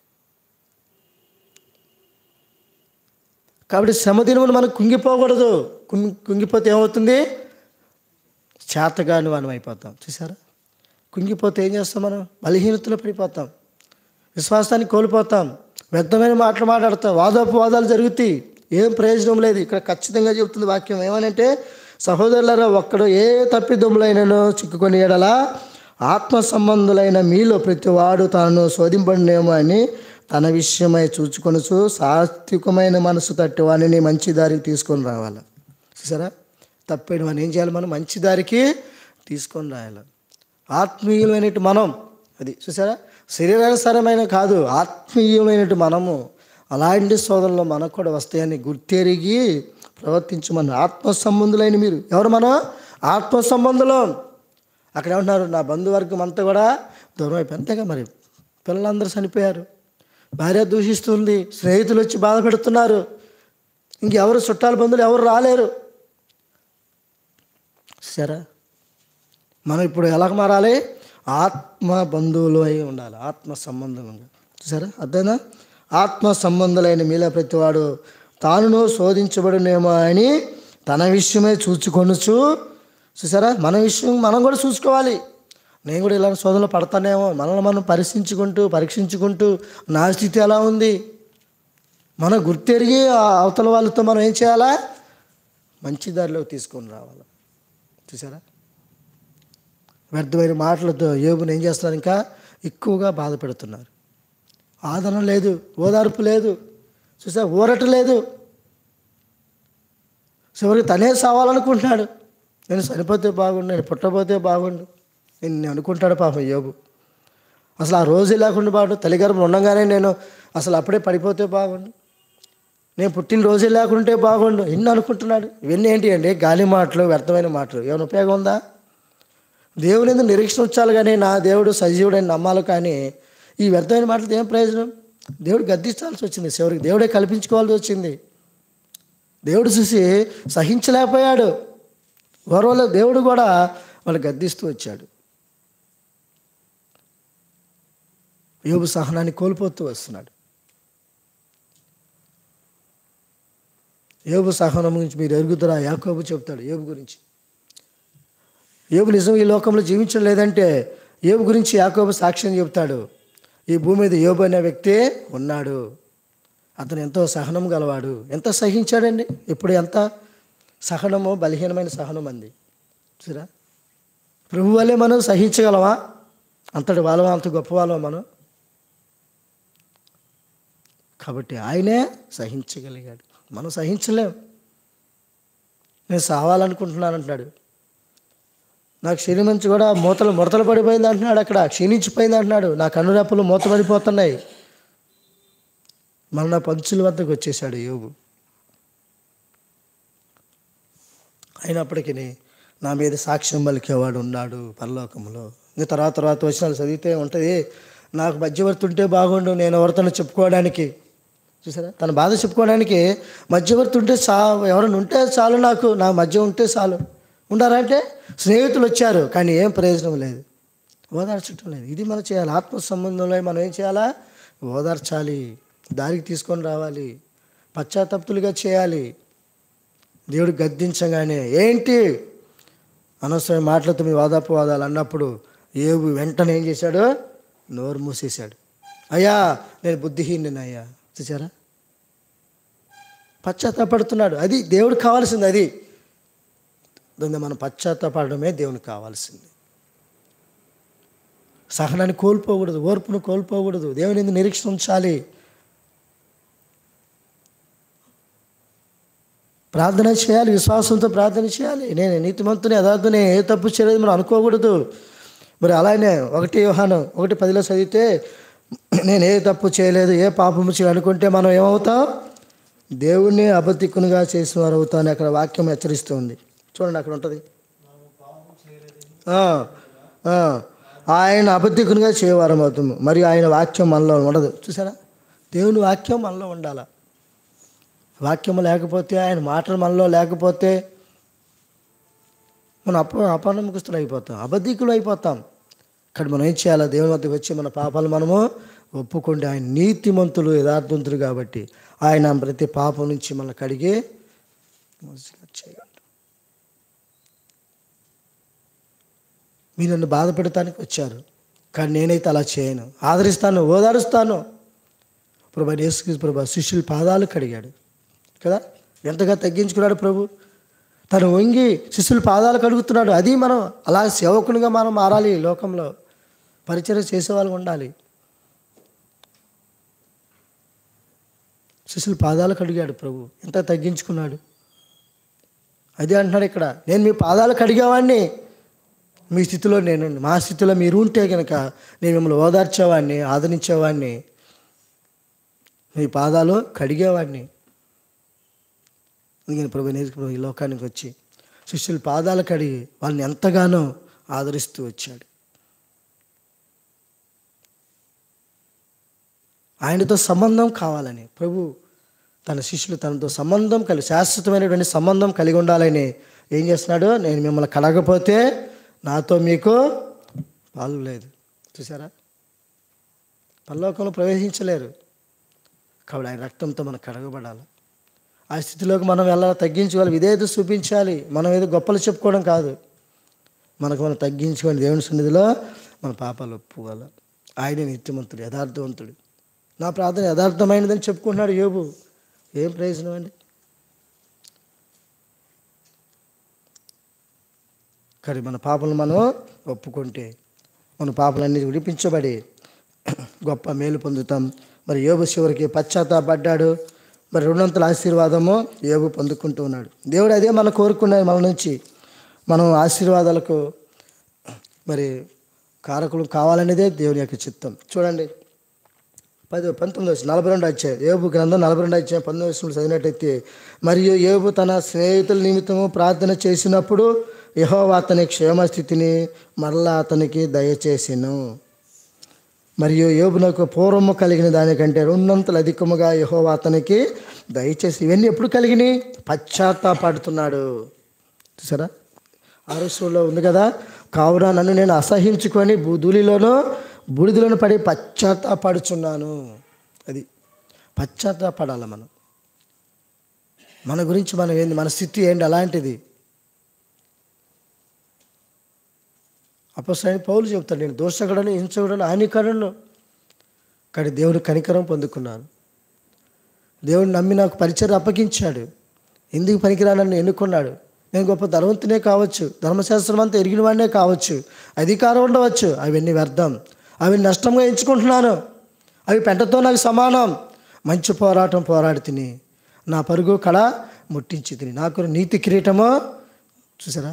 కాబట్టి శ్రమ దినమును మనం కుంగిపోకూడదు కుంగి కుంగిపోతే ఏమవుతుంది చేతగాని మనం అయిపోతాం చూసారా కుంగిపోతే ఏం చేస్తాం మనం బలహీనతలో పడిపోతాం విశ్వాసాన్ని కోల్పోతాం వ్యర్థమైన మాటలు మాట్లాడతాం వాదోపవాదాలు జరుగుతాయి ఏం ప్రయోజనం లేదు ఇక్కడ ఖచ్చితంగా చెబుతుంది వాక్యం ఏమనంటే సహోదరులారా ఒక్కడు ఏ తప్పిదమ్ములైనను చిక్కుకొని ఎడలా ఆత్మ సంబంధులైన మీలో ప్రతివాడు తాను శోధింపడినేమో అని తన విషయమై చూచుకొనుచు సాత్వికమైన మనసు తట్టి వాడిని మంచి దారికి తీసుకొని రావాలి చూసారా తప్పేడు మనం ఏం చేయాలి మనం మంచి దారికి తీసుకొని రాయాలి ఆత్మీయులైనట్టు మనం అది చూసారా శరీరానుసారమైన కాదు ఆత్మీయమైనట్టు మనము అలాంటి సోదరులు మనకు కూడా వస్తాయని గుర్తెరిగి ప్రవర్తించమని ఆత్మ సంబంధులైన మీరు ఎవరు మనం ఆత్మ సంబంధులు అక్కడ ఏమంటున్నారు నా బంధువర్గం అంతా కూడా దూరం అయిపోయి అంతేగా మరి పిల్లలందరూ చనిపోయారు భార్య దూషిస్తుంది స్నేహితులు వచ్చి బాధ పెడుతున్నారు ఇంకెవరు చుట్టాల బంధువులు ఎవరు రాలేరు సరే మనం ఇప్పుడు ఎలా మారాలి ఆత్మ బంధువులు అయి ఉండాలి ఆత్మ సంబంధంగా చూసారా అర్థమైనా ఆత్మ సంబంధులైన మీలో ప్రతివాడు తానును శోధించబడునేమో అని తన విషయమే చూచుకొనుచు చూసారా మన విషయం మనం కూడా చూసుకోవాలి నేను కూడా ఇలాంటి శోధనలో పడతానేమో మనల్ని మనం పరీక్షించుకుంటూ పరీక్షించుకుంటూ నా స్థితి ఎలా ఉంది మనం గుర్తెరిగి ఆ అవతల వాళ్ళతో మనం ఏం చేయాలా మంచి దారిలోకి తీసుకొని రావాలి చూసారా వ్యర్థమైన మాటలతో యోగుని ఏం చేస్తున్నారు ఇంకా ఎక్కువగా బాధ పెడుతున్నారు ఆదరణ లేదు ఓదార్పు లేదు చూసా ఊరట లేదు చివరికి తనే సావాలనుకుంటున్నాడు నేను చనిపోతే బాగుండు నేను పుట్టపోతే బాగుండు నేను అనుకుంటాడు పాపం యోగు అసలు ఆ రోజు లేకుండా బాగుండు తల్లిగర్భం ఉండగానే నేను అసలు అప్పుడే పడిపోతే బాగుండు నేను పుట్టిన రోజే లేకుంటే బాగుండు ఎన్ని అనుకుంటున్నాడు ఇవన్నీ ఏంటి అండి గాలి మాటలు వ్యర్థమైన మాటలు ఏమైనా ఉపయోగం ఉందా దేవుని ఎందుకు నిరీక్షణ ఉంచాలి కానీ నా దేవుడు సజీవుడని నమ్మాలి కానీ ఈ వ్యర్థమైన మాటలతో ఏం ప్రయోజనం దేవుడు గద్దించాల్సి వచ్చింది చివరికి దేవుడే కల్పించుకోవాల్సి వచ్చింది దేవుడు చూసి సహించలేకపోయాడు గౌరవలో దేవుడు కూడా వాళ్ళు గద్దిస్తూ వచ్చాడు యోబు సహనాన్ని కోల్పోతూ వస్తున్నాడు యోబు సహనం గురించి మీరు ఎరుగుతారా యాకోబు చెప్తాడు యోబు గురించి యోబు నిజం ఈ లోకంలో జీవించడం లేదంటే యోబు గురించి యాకోబు సాక్ష్యం చెప్తాడు ఈ భూమి మీద యోబు అనే వ్యక్తి ఉన్నాడు అతను ఎంతో సహనం గలవాడు ఎంత సహించాడండి ఇప్పుడు ఎంత సహనము బలహీనమైన సహనం అంది చూరా ప్రభు వల్లే మనం సహించగలమా అంతటి వాళ్ళమా అంత గొప్ప వాళ్ళమా మనం కాబట్టి ఆయనే సహించగలిగాడు మనం సహించలేం నేను సావాలనుకుంటున్నాను అంటున్నాడు నాకు శరీరం నుంచి కూడా మూతలు ముడతలు పడిపోయింది అంటున్నాడు అక్కడ క్షీణించిపోయింది అంటున్నాడు నా కన్నురెప్పలు మూత పడిపోతున్నాయి మన పంచుల వద్దకు వచ్చేసాడు యోగు అయినప్పటికీ నా మీద సాక్ష్యం పలికేవాడు ఉన్నాడు పరలోకంలో ఇంకా తర్వాత తర్వాత వచ్చిన చదివితే ఉంటుంది నాకు మధ్యవర్తి ఉంటే బాగుండు నేను ఎవరితోనో చెప్పుకోవడానికి చూసారా తన బాధ చెప్పుకోవడానికి మధ్యవర్తి ఉంటే చా ఎవరైనా ఉంటే చాలు నాకు నా మధ్య ఉంటే చాలు ఉండాలంటే స్నేహితులు వచ్చారు కానీ ఏం ప్రయోజనం లేదు ఓదార్చటం లేదు ఇది మనం చేయాలి ఆత్మ సంబంధంలో మనం ఏం చేయాలా ఓదార్చాలి దారికి తీసుకొని రావాలి పశ్చాత్తప్తులుగా చేయాలి దేవుడు గద్దించగానే ఏంటి అనవసరమైన మాటలతో మీ వాదాపవాదాలు అన్నప్పుడు ఏబు వెంటనే ఏం చేశాడు నోరు మూసేశాడు అయ్యా నేను బుద్ధిహీనుని అయ్యా చూసారా పశ్చాత్తాపడుతున్నాడు అది దేవుడికి కావాల్సింది అది దాన్ని మనం పశ్చాత్తాపడమే దేవునికి కావాల్సింది సహనాన్ని కోల్పోకూడదు ఓర్పును కోల్పోకూడదు దేవుని ఎందుకు నిరీక్షణ ఉంచాలి ప్రార్థన చేయాలి విశ్వాసంతో ప్రార్థన చేయాలి నేను నీతిమంతుని యథార్థుని ఏ తప్పు చేయలేదు మనం అనుకోకూడదు మరి అలానే ఒకటి యోహాను ఒకటి పదిలో చదివితే నేను ఏ తప్పు చేయలేదు ఏ పాపము చేయలేదు అనుకుంటే మనం ఏమవుతాం దేవుణ్ణి అబద్ధికునిగా చేసిన వారు అవుతామని అక్కడ వాక్యం హెచ్చరిస్తుంది చూడండి అక్కడ ఉంటుంది ఆ, ఆ, ఆయన అబద్ధికునిగా చేయవారం అవుతాము మరియు ఆయన వాక్యం మనలో ఉండదు చూసారా దేవుని వాక్యం మనలో ఉండాలా వాక్యము లేకపోతే ఆయన మాటలు మనలో లేకపోతే మనం అప అపనమ్మకస్తులు అయిపోతాం అబద్ధికులు అయిపోతాం ఇక్కడ మనం ఏం చేయాలి దేవుని వద్దకు వచ్చి మన పాపాలు మనము ఒప్పుకోండి ఆయన నీతిమంతులు యథార్థవంతులు కాబట్టి ఆయన ప్రతి పాపం నుంచి మన కడిగి చేయగలరు మీరు నన్ను బాధపెడటానికి వచ్చారు కానీ నేనైతే అలా చేయను ఆదరిస్తాను ఓదారుస్తాను ప్రభా యేసుక్రీస్తు ప్రభా శిష్యుల పాదాలు కడిగాడు కదా ఎంతగా తగ్గించుకున్నాడు ప్రభు తను వంగి శిష్యుల పాదాలు కడుగుతున్నాడు అది మనం అలా సేవకునిగా మనం మారాలి ఈ లోకంలో పరిచయం చేసేవాళ్ళు ఉండాలి శిష్యుల పాదాలు కడిగాడు ప్రభు ఎంత తగ్గించుకున్నాడు అదే అంటున్నాడు ఇక్కడ నేను మీ పాదాలు కడిగేవాడిని మీ స్థితిలో నేను మా స్థితిలో మీరు ఉంటే కనుక నేను మిమ్మల్ని ఓదార్చేవాడిని ఆదరించేవాడిని మీ పాదాలు కడిగేవాడిని అందుకని ప్రభు నేర్చుకున్న ఈ లోకానికి వచ్చి శిష్యుల పాదాలు కడిగి వాళ్ళని ఎంతగానో ఆదరిస్తూ వచ్చాడు ఆయనతో సంబంధం కావాలని ప్రభు తన శిష్యులు తనతో సంబంధం కలిగి శాశ్వతమైనటువంటి సంబంధం కలిగి ఉండాలని ఏం చేస్తున్నాడు నేను మిమ్మల్ని కడగపోతే నాతో మీకు పాలు లేదు చూసారా పరలోకంలో ప్రవేశించలేరు కాబట్టి ఆయన రక్తంతో మనం కడగబడాలి ఆ స్థితిలోకి మనం వెళ్ళాలి తగ్గించుకోవాలి విధేయత చూపించాలి మనం ఏదో గొప్పలు చెప్పుకోవడం కాదు మనకు మనం తగ్గించుకొని దేవుని సన్నిధిలో మన పాపాలు ఒప్పుకోవాలి ఆయన నిత్యమంతుడు యథార్థవంతుడు నా ప్రార్థన యథార్థమైనదని చెప్పుకుంటున్నాడు యోబు ఏం ప్రయోజనం అండి కానీ మన పాపలను మనం ఒప్పుకుంటే మన పాపలన్నీ విడిపించబడి గొప్ప మేలు పొందుతాం మరి యోబు చివరికి పశ్చాత్తాపడ్డాడు మరి రెండంతల ఆశీర్వాదము యోబు పొందుకుంటూ ఉన్నాడు దేవుడు అదే మనం కోరుకున్నది మన నుంచి మనం ఆశీర్వాదాలకు మరి కారకులు కావాలనేదే దేవుని యొక్క చిత్తం చూడండి పది పంతొమ్మిది వచ్చి నలభై రెండు వచ్చాయి ఏబు గ్రంథం నలభై రెండు వచ్చాయి పంతొమ్మిది వచ్చిన చదివినట్టయితే మరియు ఏబు తన స్నేహితుల నిమిత్తము ప్రార్థన చేసినప్పుడు యెహోవా అతని క్షేమస్థితిని మరలా అతనికి దయచేసిను మరియు యోబునకు పూర్వము కలిగిన దానికంటే రెండంతలు అధికముగా యెహోవా అతనికి దయచేసి ఇవన్నీ ఎప్పుడు కలిగినాయి పశ్చాత్తాపడుతున్నాడు చూసారా ఆరుసులో ఉంది కదా కావున నన్ను నేను అసహించుకొని బూదులిలోనూ బూడిదలోను పడి పశ్చాత్తాపడుచున్నాను అది పశ్చాత్తాపడాలి మనం మన గురించి మనం ఏంది మన స్థితి ఏంటి అలాంటిది అపసరైన పౌలు చెప్తాడు నేను దోషకుడను హింసకుడను హానికరును కానీ దేవుడు కనికరం పొందుకున్నాను దేవుడు నమ్మి నాకు పరిచయం అప్పగించాడు ఎందుకు పనికిరానని ఎన్నుకున్నాడు నేను గొప్ప ధనవంతునే కావచ్చు ధర్మశాస్త్రం అంతా ఎరిగిన వాడినే కావచ్చు అధికారం ఉండవచ్చు అవన్నీ వ్యర్థం అవి నష్టంగా ఎంచుకుంటున్నాను అవి పెంటతో నాకు సమానం మంచి పోరాటం పోరాడి తిని నా పరుగు కళ ముట్టించి తిని నాకు నీతి కిరీటమో చూసారా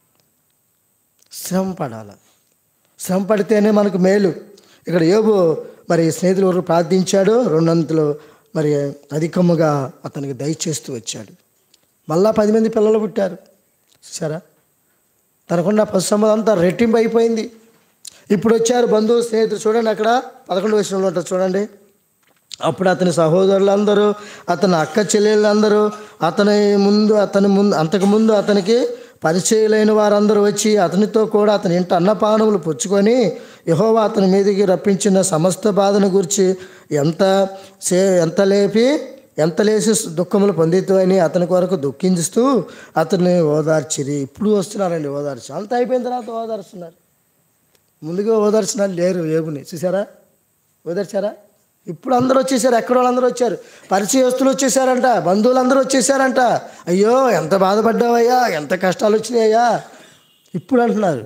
శ్రమ పడాలి శ్రమ పడితేనే మనకు మేలు ఇక్కడ యోబు మరి స్నేహితులు ఎవరు ప్రార్థించాడు రెండంతలు మరి అధికముగా అతనికి దయచేస్తూ వచ్చాడు మళ్ళా పది మంది పిల్లలు పుట్టారు చూసారా తనకున్న పశు సంపద అంతా రెట్టింపు అయిపోయింది ఇప్పుడు వచ్చారు బంధువు స్నేహితులు చూడండి అక్కడ పదకొండు వయసులో ఉంటారు చూడండి అప్పుడు అతని సహోదరులందరూ అతని అక్క చెల్లెళ్ళందరూ అతని ముందు అతని ముందు అంతకుముందు అతనికి పరిచయులైన వారందరూ వచ్చి అతనితో కూడా అతని ఇంట అన్నపానములు పుచ్చుకొని యహోవా అతని మీదకి రప్పించిన సమస్త బాధను గురించి ఎంత చే ఎంత లేపి ఎంత లేసి దుఃఖములు పొందితూ అని అతని కొరకు దుఃఖించుతూ అతన్ని ఓదార్చిరి ఇప్పుడు వస్తున్నారండి ఓదార్చి అంత అయిపోయిన తర్వాత ఓదార్చున్నారు ముందుగా ఓదార్చిన వాళ్ళు లేరు ఏబుని చూసారా ఓదార్చారా ఇప్పుడు అందరూ వచ్చేసారు ఎక్కడ వాళ్ళందరూ వచ్చారు పరిచయస్తులు వచ్చేసారంట బంధువులందరూ వచ్చేసారంట అయ్యో ఎంత బాధపడ్డావయ్యా ఎంత కష్టాలు వచ్చినాయ్యా ఇప్పుడు అంటున్నారు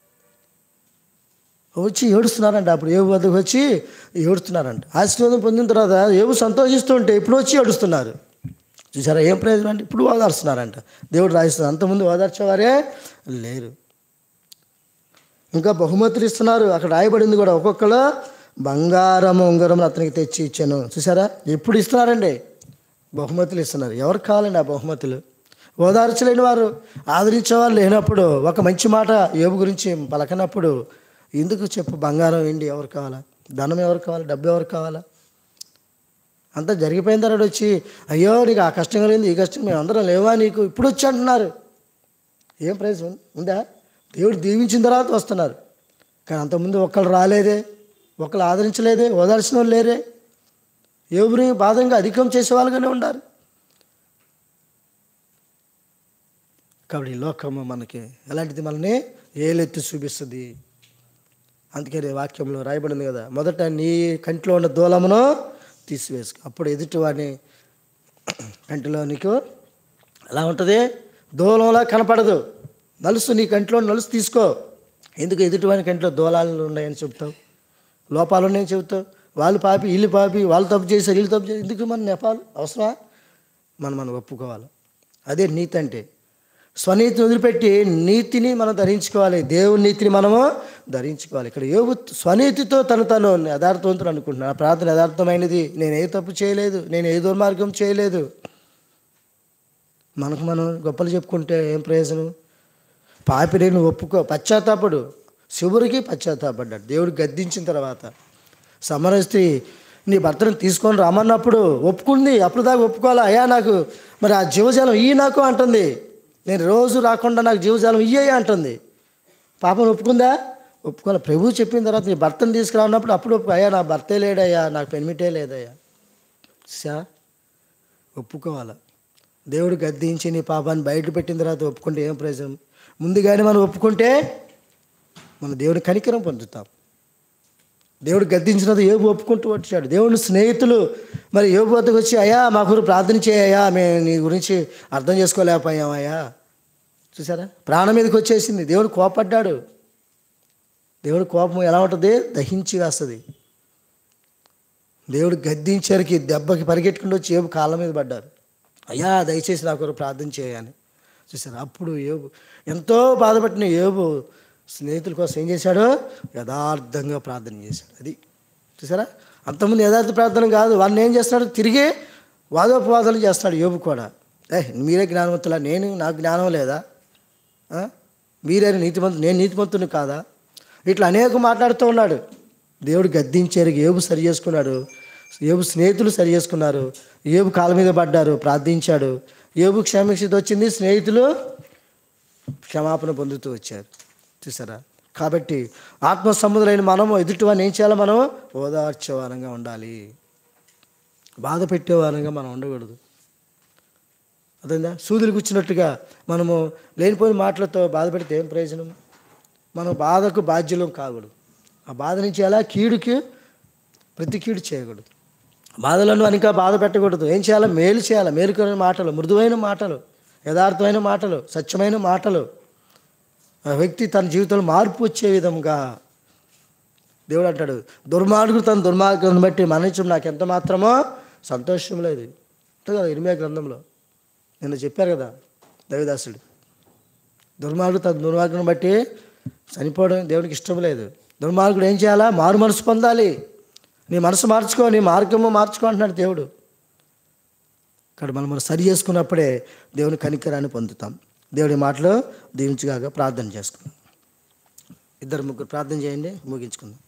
వచ్చి ఏడుస్తున్నారంట అప్పుడు ఏబు వద్దకు వచ్చి ఏడుస్తున్నారంట ఆశీర్వాదం పొందిన తర్వాత ఏబు సంతోషిస్తుంటే ఇప్పుడు వచ్చి ఏడుస్తున్నారు చూసారా ఏం ప్రయోజనం అంటే ఇప్పుడు ఓదార్స్తున్నారంట దేవుడు రాయిస్తున్నారు అంతకుముందు ఓదార్చేవారే లేరు ఇంకా బహుమతులు ఇస్తున్నారు అక్కడ రాయబడింది కూడా ఒక్కొక్కరు బంగారం ఉంగరం అతనికి తెచ్చి ఇచ్చాను చూసారా ఎప్పుడు ఇస్తున్నారండి బహుమతులు ఇస్తున్నారు ఎవరికి కావాలండి ఆ బహుమతులు ఓదార్చలేని వారు ఆదరించేవారు లేనప్పుడు ఒక మంచి మాట ఏబు గురించి పలకనప్పుడు ఎందుకు చెప్పు బంగారం ఏంటి ఎవరు కావాలా ధనం ఎవరు కావాలా డబ్బు ఎవరు కావాలా అంతా జరిగిపోయిన తర్వాత వచ్చి అయ్యో నీకు ఆ కష్టం కలిగింది ఈ కష్టం మేము అందరం లేవా నీకు ఇప్పుడు వచ్చి అంటున్నారు ఏం ప్రైజ్ ఉం- ఉందా దేవుడు దీవించిన తర్వాత వస్తున్నారు కానీ అంతకుముందు ఒక్కళ్ళు రాలేదే ఒకళ్ళు ఆదరించలేదే ఓదార్చిన వాళ్ళు లేరే ఎవరి బాధంగా అధికం చేసే వాళ్ళుగానే ఉండారు కాబట్టి ఈ లోకము మనకి ఎలాంటిది మనల్ని ఏలెత్తి చూపిస్తుంది అందుకని వాక్యంలో రాయబడింది కదా మొదట నీ కంటిలో ఉన్న దూలమును తీసివేసుకో అప్పుడు ఎదుటి వాడిని కంటిలో నీకు ఎలా ఉంటుంది దూలంలా కనపడదు నలుసు నీ కంట్లో నలుసు తీసుకో ఎందుకు ఎదుటివాని కంట్లో దూలాలు ఉన్నాయని చెప్తావు లోపాలు ఉన్నాయని చెబుతావు వాళ్ళు పాపి వీళ్ళు పాపి వాళ్ళు తప్పు చేశారు వీళ్ళు తప్పు చేశారు ఎందుకు మన నెపాలు అవసరమా మనం మనం ఒప్పుకోవాలి అదే నీతి అంటే స్వనీతిని వదిలిపెట్టి నీతిని మనం ధరించుకోవాలి దేవుని నీతిని మనము ధరించుకోవాలి ఇక్కడ యోగు స్వనీతితో తను తను యథార్థవంతుడు అనుకుంటున్నాను నా ప్రార్థన యథార్థమైనది నేను ఏ తప్పు చేయలేదు నేను ఏ దుర్మార్గం చేయలేదు మనకు మనం గొప్పలు చెప్పుకుంటే ఏం ప్రయోజనం పాపిని నువ్వు ఒప్పుకో పశ్చాత్తాపడు శివుడికి పశ్చాత్తాపడ్డాడు దేవుడు గద్దించిన తర్వాత సమర స్త్రీ నీ భర్తను తీసుకొని రమ్మన్నప్పుడు ఒప్పుకుంది అప్పుడు దాకా ఒప్పుకోవాలా అయ్యా నాకు మరి ఆ జీవజాలం ఇయ్యి నాకు అంటుంది నేను రోజు రాకుండా నాకు జీవజాలం ఇయ్యే అంటుంది పాపను ఒప్పుకుందా ఒప్పుకోవాలి ప్రభువు చెప్పిన తర్వాత నీ భర్తను తీసుకురాన్నప్పుడు అప్పుడు ఒప్పుకో అయ్యా నా భర్తే లేడయ్యా నాకు పెనిమిటే లేదయ్యా సా ఒప్పుకోవాలి దేవుడు గద్దించి నీ పాపాన్ని బయట పెట్టిన తర్వాత ఒప్పుకుంటే ఏం ప్రయోజనం ముందుగానే మనం ఒప్పుకుంటే మన దేవుని కనికరం పొందుతాం దేవుడు గద్దించినది ఏబు ఒప్పుకుంటూ వచ్చాడు దేవుని స్నేహితులు మరి ఏబు వద్దకు వచ్చి అయ్యా మా గురు ప్రార్థన చేయయ్యా మేము నీ గురించి అర్థం చేసుకోలేకపోయామయ్యా చూసారా ప్రాణం మీదకి వచ్చేసింది దేవుడు కోపడ్డాడు దేవుడు కోపం ఎలా ఉంటుంది దహించి వేస్తుంది దేవుడు గద్దించరికి దెబ్బకి పరిగెట్టుకుంటూ వచ్చి ఏబు కాళ్ళ మీద పడ్డారు అయ్యా దయచేసి నా కొరకు ప్రార్థన చేయని చూసారు అప్పుడు ఏబు ఎంతో బాధపడిన ఏబు స్నేహితుల కోసం ఏం చేశాడు యథార్థంగా ప్రార్థన చేశాడు అది చూసారా అంతకుముందు యథార్థ ప్రార్థన కాదు వాళ్ళని ఏం చేస్తాడు తిరిగి వాదోపవాదాలు చేస్తాడు యోబు కూడా ఏ మీరే జ్ఞానవంతులా నేను నాకు జ్ఞానం లేదా ఆ? మీరే నీతిమంతు నేను నీతిమంతుని కాదా ఇట్లా అనేక మాట్లాడుతూ ఉన్నాడు దేవుడు గద్దించారు ఏబు సరి చేసుకున్నాడు ఏబు స్నేహితులు సరి చేసుకున్నారు ఏబు కాళ్ళ మీద పడ్డారు ప్రార్థించాడు ఏబు క్షమించిత వచ్చింది స్నేహితులు క్షమాపణ పొందుతూ వచ్చారు చూసారా కాబట్టి ఆత్మ సముద్రైన మనము ఎదుటివాన్ని ఏం చేయాలి మనం ఓదార్చేవారంగా ఉండాలి బాధ పెట్టేవారంగా మనం ఉండకూడదు అదేందా సూదులు కూర్చున్నట్టుగా మనము లేనిపోయిన మాటలతో బాధ పెడితే ఏం ప్రయోజనం మనం బాధకు బాధ్యులం కాకూడదు ఆ బాధ నుంచి ఎలా కీడుకి ప్రతి కీడు చేయకూడదు బాధలను అని ఇంకా బాధ పెట్టకూడదు ఏం చేయాలి మేలు చేయాలి మేలుకైన మాటలు మృదువైన మాటలు యథార్థమైన మాటలు సత్యమైన మాటలు ఆ వ్యక్తి తన జీవితంలో మార్పు వచ్చే విధంగా దేవుడు అంటాడు దుర్మార్గుడు తన దుర్మార్గం బట్టి మరణించడం నాకు ఎంత మాత్రమో సంతోషం లేదు అంతే కదా ఇరిమే గ్రంథంలో నిన్న చెప్పారు కదా దేవిదాసుడు దుర్మార్గుడు తన దుర్మార్గం బట్టి చనిపోవడం దేవునికి ఇష్టం లేదు దుర్మార్గుడు ఏం చేయాలా మారు మనసు పొందాలి నీ మనసు మార్చుకో నీ మార్గము మార్చుకో అంటున్నాడు దేవుడు ఇక్కడ మనం మనం సరి చేసుకున్నప్పుడే దేవుని కనికరాన్ని పొందుతాం దేవుడి మాటలు దీవించుగాక ప్రార్థన చేసుకుందాం ఇద్దరు ముగ్గురు ప్రార్థన చేయండి ముగించుకుందాం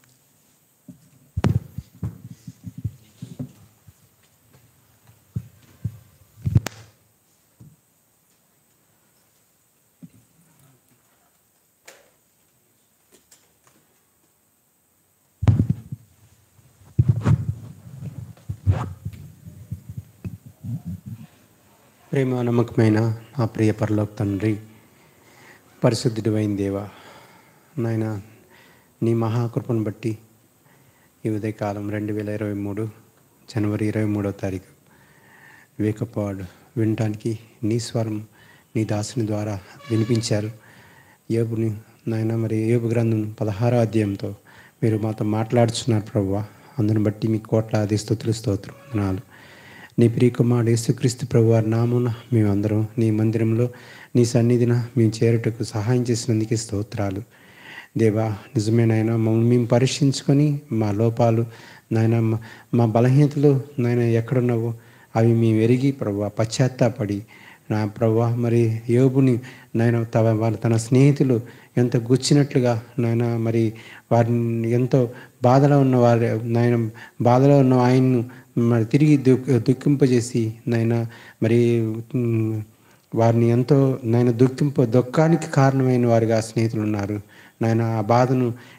ప్రేమ నమ్మకమైన నా ప్రియ పరలోక తండ్రి పరిశుద్ధుడు అయిన దేవా నాయన నీ మహాకృపను బట్టి ఈ ఉదయకాలం రెండు వేల ఇరవై మూడు జనవరి ఇరవై మూడవ తారీఖు వేకపాడు వినటానికి నీ స్వరం నీ దాసుని ద్వారా వినిపించారు ఏబుని నాయన మరి ఏబు గ్రంథం పదహారో అధ్యాయంతో మీరు మాతో మాట్లాడుతున్నారు ప్రభువా అందుని బట్టి మీ కోట్లాది స్థుతులు స్తోత్రం వందనాలు నీ ప్రియకుమారుడు యేసుక్రీస్తు ప్రభు వారి నామున మేమందరం నీ మందిరంలో నీ సన్నిధిన మేము చేరుటకు సహాయం చేసినందుకే స్తోత్రాలు దేవా నిజమే నాయన మమ్మల్ని మేము పరీక్షించుకొని మా లోపాలు నాయన మా- మా బలహీనతలు నాయన ఎక్కడున్నావో అవి మేము ఎరిగి ప్రభు పశ్చాత్తాపడి నా ప్రభు మరి యోబుని నాయన తవ వాళ్ళ తన స్నేహితులు ఎంత గుచ్చినట్లుగా నాయన మరి వారిని ఎంతో బాధలో ఉన్న వారి నాయన బాధలో ఉన్న ఆయన్ను మరి తిరిగి దుఃఖ దుఃఖింపజేసి నాయన మరి ఉమ్, వారిని ఎంతో నాయన దుఃఖింప దుఃఖానికి కారణమైన వారిగా స్నేహితులు ఉన్నారు నాయన ఆ బాధను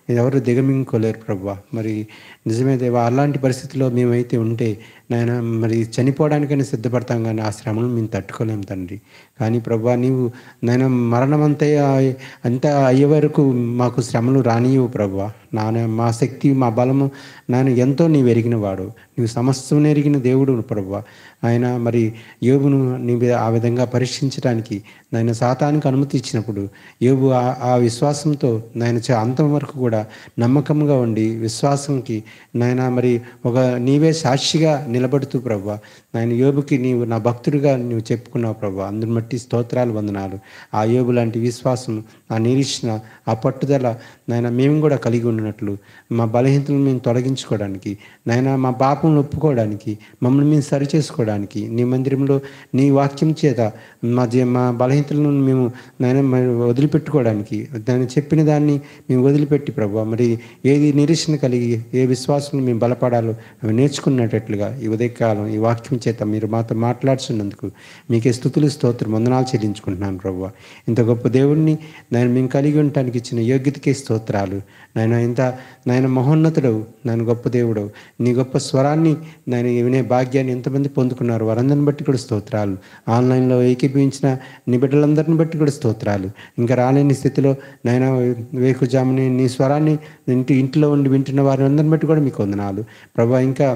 ఎవరు దిగమింగుకోలేరు ప్రభా మరి నిజమే దేవా అలాంటి పరిస్థితిలో మేమైతే ఉంటే నాయన మరి చనిపోవడానికైనా సిద్ధపడతాం కానీ ఆ శ్రమను మేము తట్టుకోలేం తండ్రి కానీ ప్రభా నీవు నాయన మరణం అంతే అంతా అయ్యే వరకు మాకు శ్రమలు రానియవు ప్రభా నాన్న మా శక్తి మా బలము నాయన ఎంతో నీవు ఎరిగిన వాడు నీవు సమస్తం ఎరిగిన దేవుడు ప్రభా ఆయన మరి యోబును నీవు ఆ విధంగా పరీక్షించడానికి నాయన సాతానికి అనుమతి ఇచ్చినప్పుడు యోబు ఆ- ఆ విశ్వాసంతో నాయన చ- అంతం వరకు కూడా నమ్మకంగా ఉండి విశ్వాసంకి నాయన మరి ఒక నీవే సాక్షిగా నిలబడుతూ ప్రభా నాయన యోబుకి నీవు నా భక్తుడిగా నువ్వు చెప్పుకున్నావు ప్రభా అందుని బట్టి స్తోత్రాలు వందనాలు ఆ యోబు లాంటి విశ్వాసం ఆ నిరీక్షణ ఆ పట్టుదల నాయన మేము కూడా కలిగి ఉన్నట్లు మా బలహీనతలను మేము తొలగించుకోవడానికి నాయన మా పాపంలో ఒప్పుకోవడానికి మమ్మల్ని మేము సరి చేసుకోవడానికి నీ మందిరంలో నీ వాక్యం చేత మా జీ మా బలహీనతలను మేము నాయన మరి వదిలిపెట్టుకోవడానికి దాన్ని చెప్పిన దాన్ని మేము వదిలిపెట్టి ప్రభు మరి ఏది నిరీక్షణ కలిగి ఏ విశ్వాసం మేము బలపడాలో అవి నేర్చుకునేటట్లుగా ఈ ఉదయకాలం ఈ వాక్యం చేత మీరు మాతో మాట్లాడుతున్నందుకు మీకే స్థుతులు స్తోత్రం వందనాలు చెల్లించుకుంటున్నాను ప్రభు ఇంత గొప్ప దేవుణ్ణి నేను మేము కలిగి ఉండటానికి ఇచ్చిన యోగ్యతకే స్తోత్రాలు నాయన ఇంత నాయన మహోన్నతుడవు నాయన గొప్ప దేవుడవు నీ గొప్ప స్వరాన్ని నేను వినే భాగ్యాన్ని ఎంతమంది పొందుకున్నారు వారందరిని బట్టి కూడా స్తోత్రాలు ఆన్లైన్లో ఏకీభవించిన నీ బిడ్డలందరిని బట్టి కూడా స్తోత్రాలు ఇంకా రాలేని స్థితిలో నాయన వేకుజాముని నీ స్వరాన్ని ఇంటి ఇంట్లో ఉండి వింటున్న వారందరిని బట్టి కూడా మీకు వందనాలు ప్రభా ఇంకా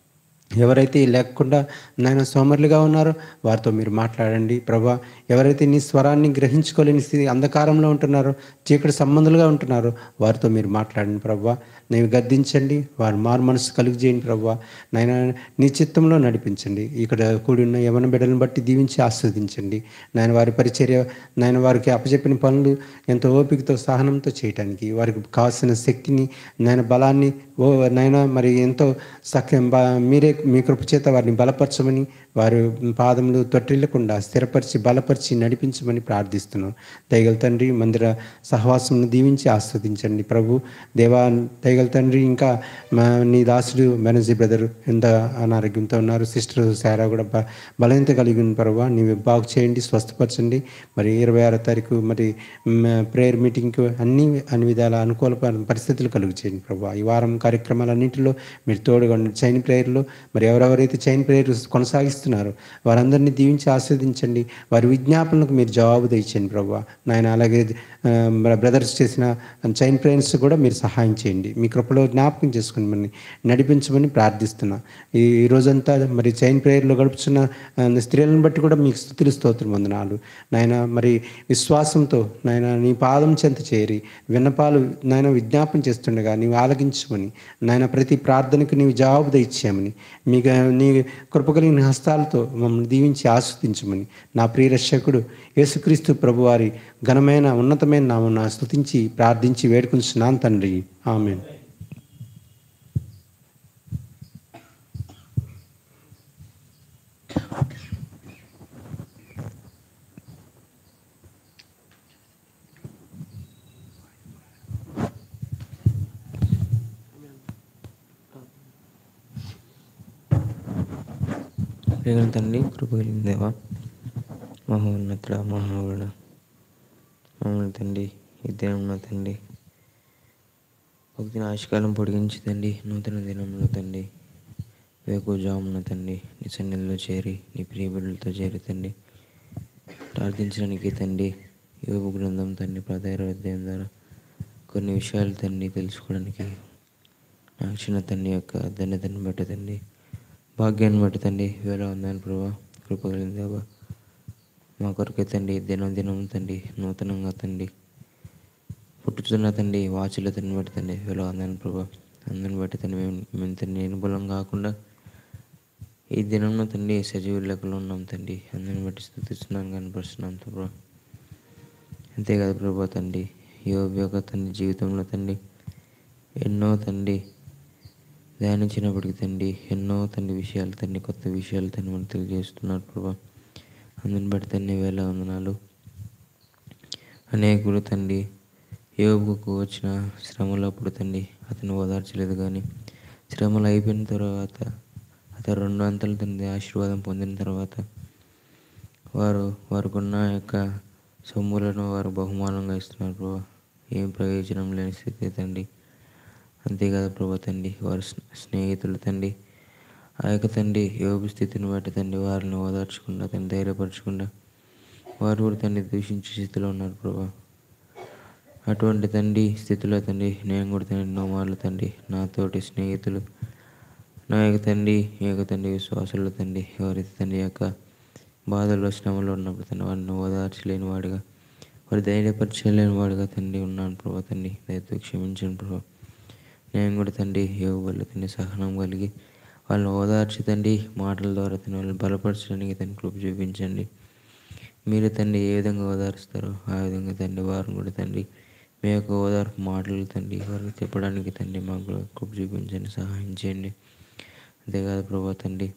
ఎవరైతే లేకుండా నాయన సోమరులుగా ఉన్నారో వారితో మీరు మాట్లాడండి ప్రభా ఎవరైతే నీ స్వరాన్ని గ్రహించుకోలేని స్థితి అంధకారంలో ఉంటున్నారో చీకటి సంబంధులుగా ఉంటున్నారో వారితో మీరు మాట్లాడండి ప్రభా నేను గద్దించండి వారు మారు మనసు కలుగు చేయండి ప్రభా నాయన నీ చిత్తంలో నడిపించండి ఇక్కడ కూడి ఉన్న యవన బిడ్డలను బట్టి దీవించి ఆస్వాదించండి నాయన వారి పరిచర్య నాయన వారికి అప్పచెప్పిన పనులు ఎంతో ఓపికతో సహనంతో చేయటానికి వారికి కావాల్సిన శక్తిని నాయన బలాన్ని ఓ నాయన మరి ఎంతో సఖ్యం బా మీరే మీ కృప చేత వారిని బలపరచమని వారి పాదములు తొట్టిల్లకుండా స్థిరపరిచి బలపరిచి నడిపించమని ప్రార్థిస్తున్నాం దయగల తండ్రి మందిర సహవాసమును దీవించి ఆస్వాదించండి ప్రభు దేవా దయగల తండ్రి ఇంకా మా నీ దాసుడు బెనర్జీ బ్రదర్ ఎంత అనారోగ్యంతో ఉన్నారు సిస్టర్ సారా కూడా బ బలహీనత కలిగి ఉంది ప్రభు నీవు బాగు చేయండి స్వస్థపరచండి మరి ఇరవై ఆరో తారీఖు మరి ప్రేయర్ మీటింగ్కి అన్ని అన్ని విధాల అనుకూల ప- పరిస్థితులు కలుగు చేయండి ప్రభు ఈ వారం కార్యక్రమాలన్నింటిలో మీరు తోడుగా ఉండండి చైన్ ప్రేయర్లో మరి ఎవరెవరైతే చైన్ ప్రేయర్ కొనసాగిస్తున్నారో వారందరినీ దీవించి ఆస్వాదించండి వారి విజ్ఞాపనలకు మీరు జవాబు తెచ్చండి ప్రభు నాయన అలాగే ఆ, మన బ్రదర్స్ చేసిన చైన్ ప్రేయర్స్ కూడా మీరు సహాయం చేయండి మీ కృపలో జ్ఞాపకం చేసుకుని మరి నడిపించమని ప్రార్థిస్తున్నా ఈ ఈ రోజంతా మరి చైన్ ప్రేయర్లో గడుపుతున్న ఆ, స్త్రీలను బట్టి కూడా మీకు స్థుతులు స్తోత్రం వందనాలు నాయన మరి విశ్వాసంతో నాయన నీ పాదం చెంత చేరి విన్నపాలు నాయన విజ్ఞాపం చేస్తుండగా నీవు ఆలకించమని నాయన ప్రతి ప్రార్థనకు నీవు జవాబు దయచేయమని మీకు నీ కృపగలిగిన హస్తాలతో మమ్మల్ని దీవించి ఆస్వాదించమని నా ప్రియ రక్షకుడు యేసుక్రీస్తు ప్రభువారి ఘనమైన ఉన్నతమైన నామం స్తుతించి ప్రార్థించి వేడుకుంటున్నాను తండ్రి ఆమెన్ ప్రేమ తండ్రి కృపగలిగిన దేవా మహోన్నతుడ మహావుడ మమ్మల్ని తండ్రి ఇద్దరం తండ్రి భక్తిని ఆశకాలం పొడిగించి తండ్రి నూతన దినంలో తండ్రి వేకుజామున తండ్రి నీ సన్నిధిలో చేరి నీ ప్రియబిడ్డలతో చేరి తండ్రి ప్రార్థించడానికి తండ్రి యోగ గ్రంథం తండ్రి పదహారు అధ్యాయం ద్వారా కొన్ని విషయాలు తండ్రి తెలుసుకోవడానికి నాకు చిన్న తండ్రి యొక్క ధన్యతను బట్టి తండ్రి భాగ్యాన్ని బట్టి తండ్రి వేళ ఉందని ప్రభా కృపగలిగిన దేవా మా కొరకే తండ్రి దినం దినం తండ్రి నూతనంగా తండ్రి పుట్టుతున్న తండ్రి వాచుల తండ్రి బట్టి తండ్రి వేళ ఉందని ప్రభా అందరిని బట్టి తండ్రి మేము మేము తండ్రి నిర్మూలం కాకుండా ఈ దినంలో తండ్రి సజీవ లెక్కలో ఉన్నాం తండ్రి అందరిని బట్టి స్థుతిస్తున్నాను కనపరుస్తున్నాం ప్రభా అంతేకాదు ప్రభా తండ్రి యోబు యొక్క తండ్రి జీవితంలో తండ్రి ఎన్నో తండ్రి ధ్యానించినప్పటికి తండ్రి ఎన్నో తండ్రి విషయాలు తండ్రి కొత్త విషయాలు తండ్రి మనకు తెలియజేస్తున్నారు ప్రభా అందుని బట్టి తండ్రి వేళ వందనాలు అనేకులు తండ్రి యోగుకు వచ్చిన శ్రమలప్పుడు తండ్రి అతను ఓదార్చలేదు కానీ శ్రమలు అయిపోయిన తర్వాత అతను రెండు అంతలు తండ్రి ఆశీర్వాదం పొందిన తర్వాత వారు వారికున్న యొక్క సొమ్ములను వారు బహుమానంగా ఇస్తున్నారు ప్రభా ఏం ప్రయోజనం లేని స్థితి తండ్రి అంతేకాదు ప్రభా తండ్రి వారి స్నే- స్నేహితులు తండ్రి ఆ యొక్క తండ్రి యోగు స్థితిని బట్టి తండ్రి వారిని ఓదార్చకుండా తండ్రి ధైర్యపరచకుండా వారు కూడా తండ్రి దూషించే స్థితిలో ఉన్నారు ప్రభా అటువంటి తండ్రి స్థితిలో తండ్రి నేను కూడా తండ్రి ఎన్నో మార్లు తండ్రి నాతోటి స్నేహితులు నా యొక్క తండ్రి ఈ యొక్క తండ్రి విశ్వాసులు తండ్రి ఎవరైతే తండ్రి యొక్క బాధల్లో శ్రమలో ఉన్నప్పుడు తండ్రి వారిని ఓదార్చలేని వాడిగా వారి ధైర్యపరచలేని వాడిగా తండ్రి ఉన్నాను ప్రభా తండ్రి దయతో క్షమించండి ప్రభా నేను కూడా తండ్రి యోగు వల్ల తండ్రి సహనం కలిగి వాళ్ళని ఓదార్చి తండ్రి మాటల ద్వారా తండ్రి వాళ్ళని బలపరచడానికి తండ్రి కృప చూపించండి మీరు తండ్రి ఏ విధంగా ఓదారుస్తారో ఆ విధంగా తండ్రి వారిని కూడా తండ్రి మీ యొక్క ఓదార్పు మాటలు తండ్రి వారికి చెప్పడానికి తండ్రి మాకు కూడా కృప చూపించండి సహాయం చేయండి అంతేకాదు ప్రభా తండ్రి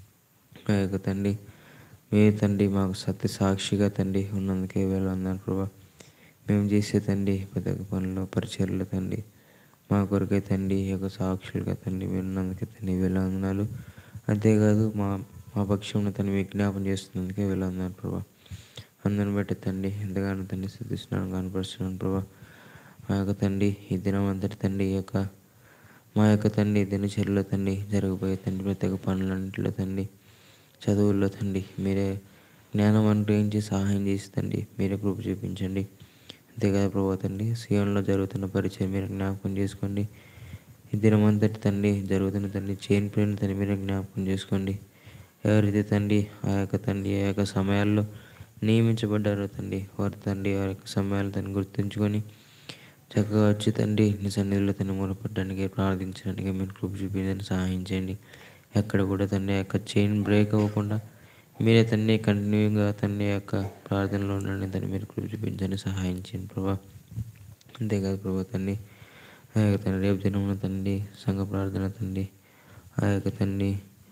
ఆ యొక్క తండ్రి మీ తండ్రి మాకు సత్య సాక్షిగా తండ్రి ఉన్నందుకే వెళ్ళన్నారు ప్రభా మేము చేసే తండ్రి ప్రతి ఒక్క పనుల్లో పరిచయలు తండ్రి మా కొరకే తండ్రి ఈ యొక్క సాక్షులుగా తండ్రి మీరు ఉన్నందుకే తండ్రి వెళ్ళన్నారు అంతేకాదు మా మా పక్షంలో తండ్రి విజ్ఞాపన చేస్తున్నందుకే వెళ్ళన్నారు ప్రభా అందరిని బట్టి తండ్రి ఎంతగానో తండ్రి స్థుతిస్తున్నాను కనపరుస్తున్నాను ప్రభా మా యొక్క తండ్రి ఈ దినం అంతటి తండ్రి ఈ యొక్క మా యొక్క తండ్రి దినచర్యలో తండ్రి జరగబోయే తండ్రి ప్రతి ఒక్క పనులన్నింటిలో తండ్రి చదువుల్లో తండ్రి మీరే జ్ఞానం అనుగ్రహించి సహాయం చేసి తండ్రి మీరే కృప చూపించండి అంతేకాదు ప్రభావ తండ్రి సీఎంలో జరుగుతున్న పరిచయం మీరు జ్ఞాపకం చేసుకోండి ఈ దినమంతటి తండ్రి జరుగుతున్న తండ్రి చైన్ ప్రేరణ తండ్రి మీరు జ్ఞాపకం చేసుకోండి ఎవరైతే తండ్రి ఆ యొక్క తండ్రి ఆ యొక్క సమయాల్లో నియమించబడ్డారో తండ్రి వారి తండ్రి వారి యొక్క సమయాలు తను గుర్తుంచుకొని చక్కగా వచ్చి తండ్రి నీ సన్నిధిలో తను మొరపడడానికి ప్రార్థించడానికి మీరు కృప చూపించడానికి సహాయం చేయండి ఎక్కడ కూడా తండ్రి యొక్క చైన్ బ్రేక్ అవ్వకుండా మీరే తండ్రి కంటిన్యూగా తండ్రి యొక్క ప్రార్థనలో ఉండండి తను మీరు కృప చూపించండి సహాయం చేయండి ప్రభా అంతేకాదు ప్రభా తండ్రి ఆ యొక్క తండ్రి రేపు దినమున తండ్రి సంఘ ప్రార్థన తండ్రి ఆ యొక్క తండ్రి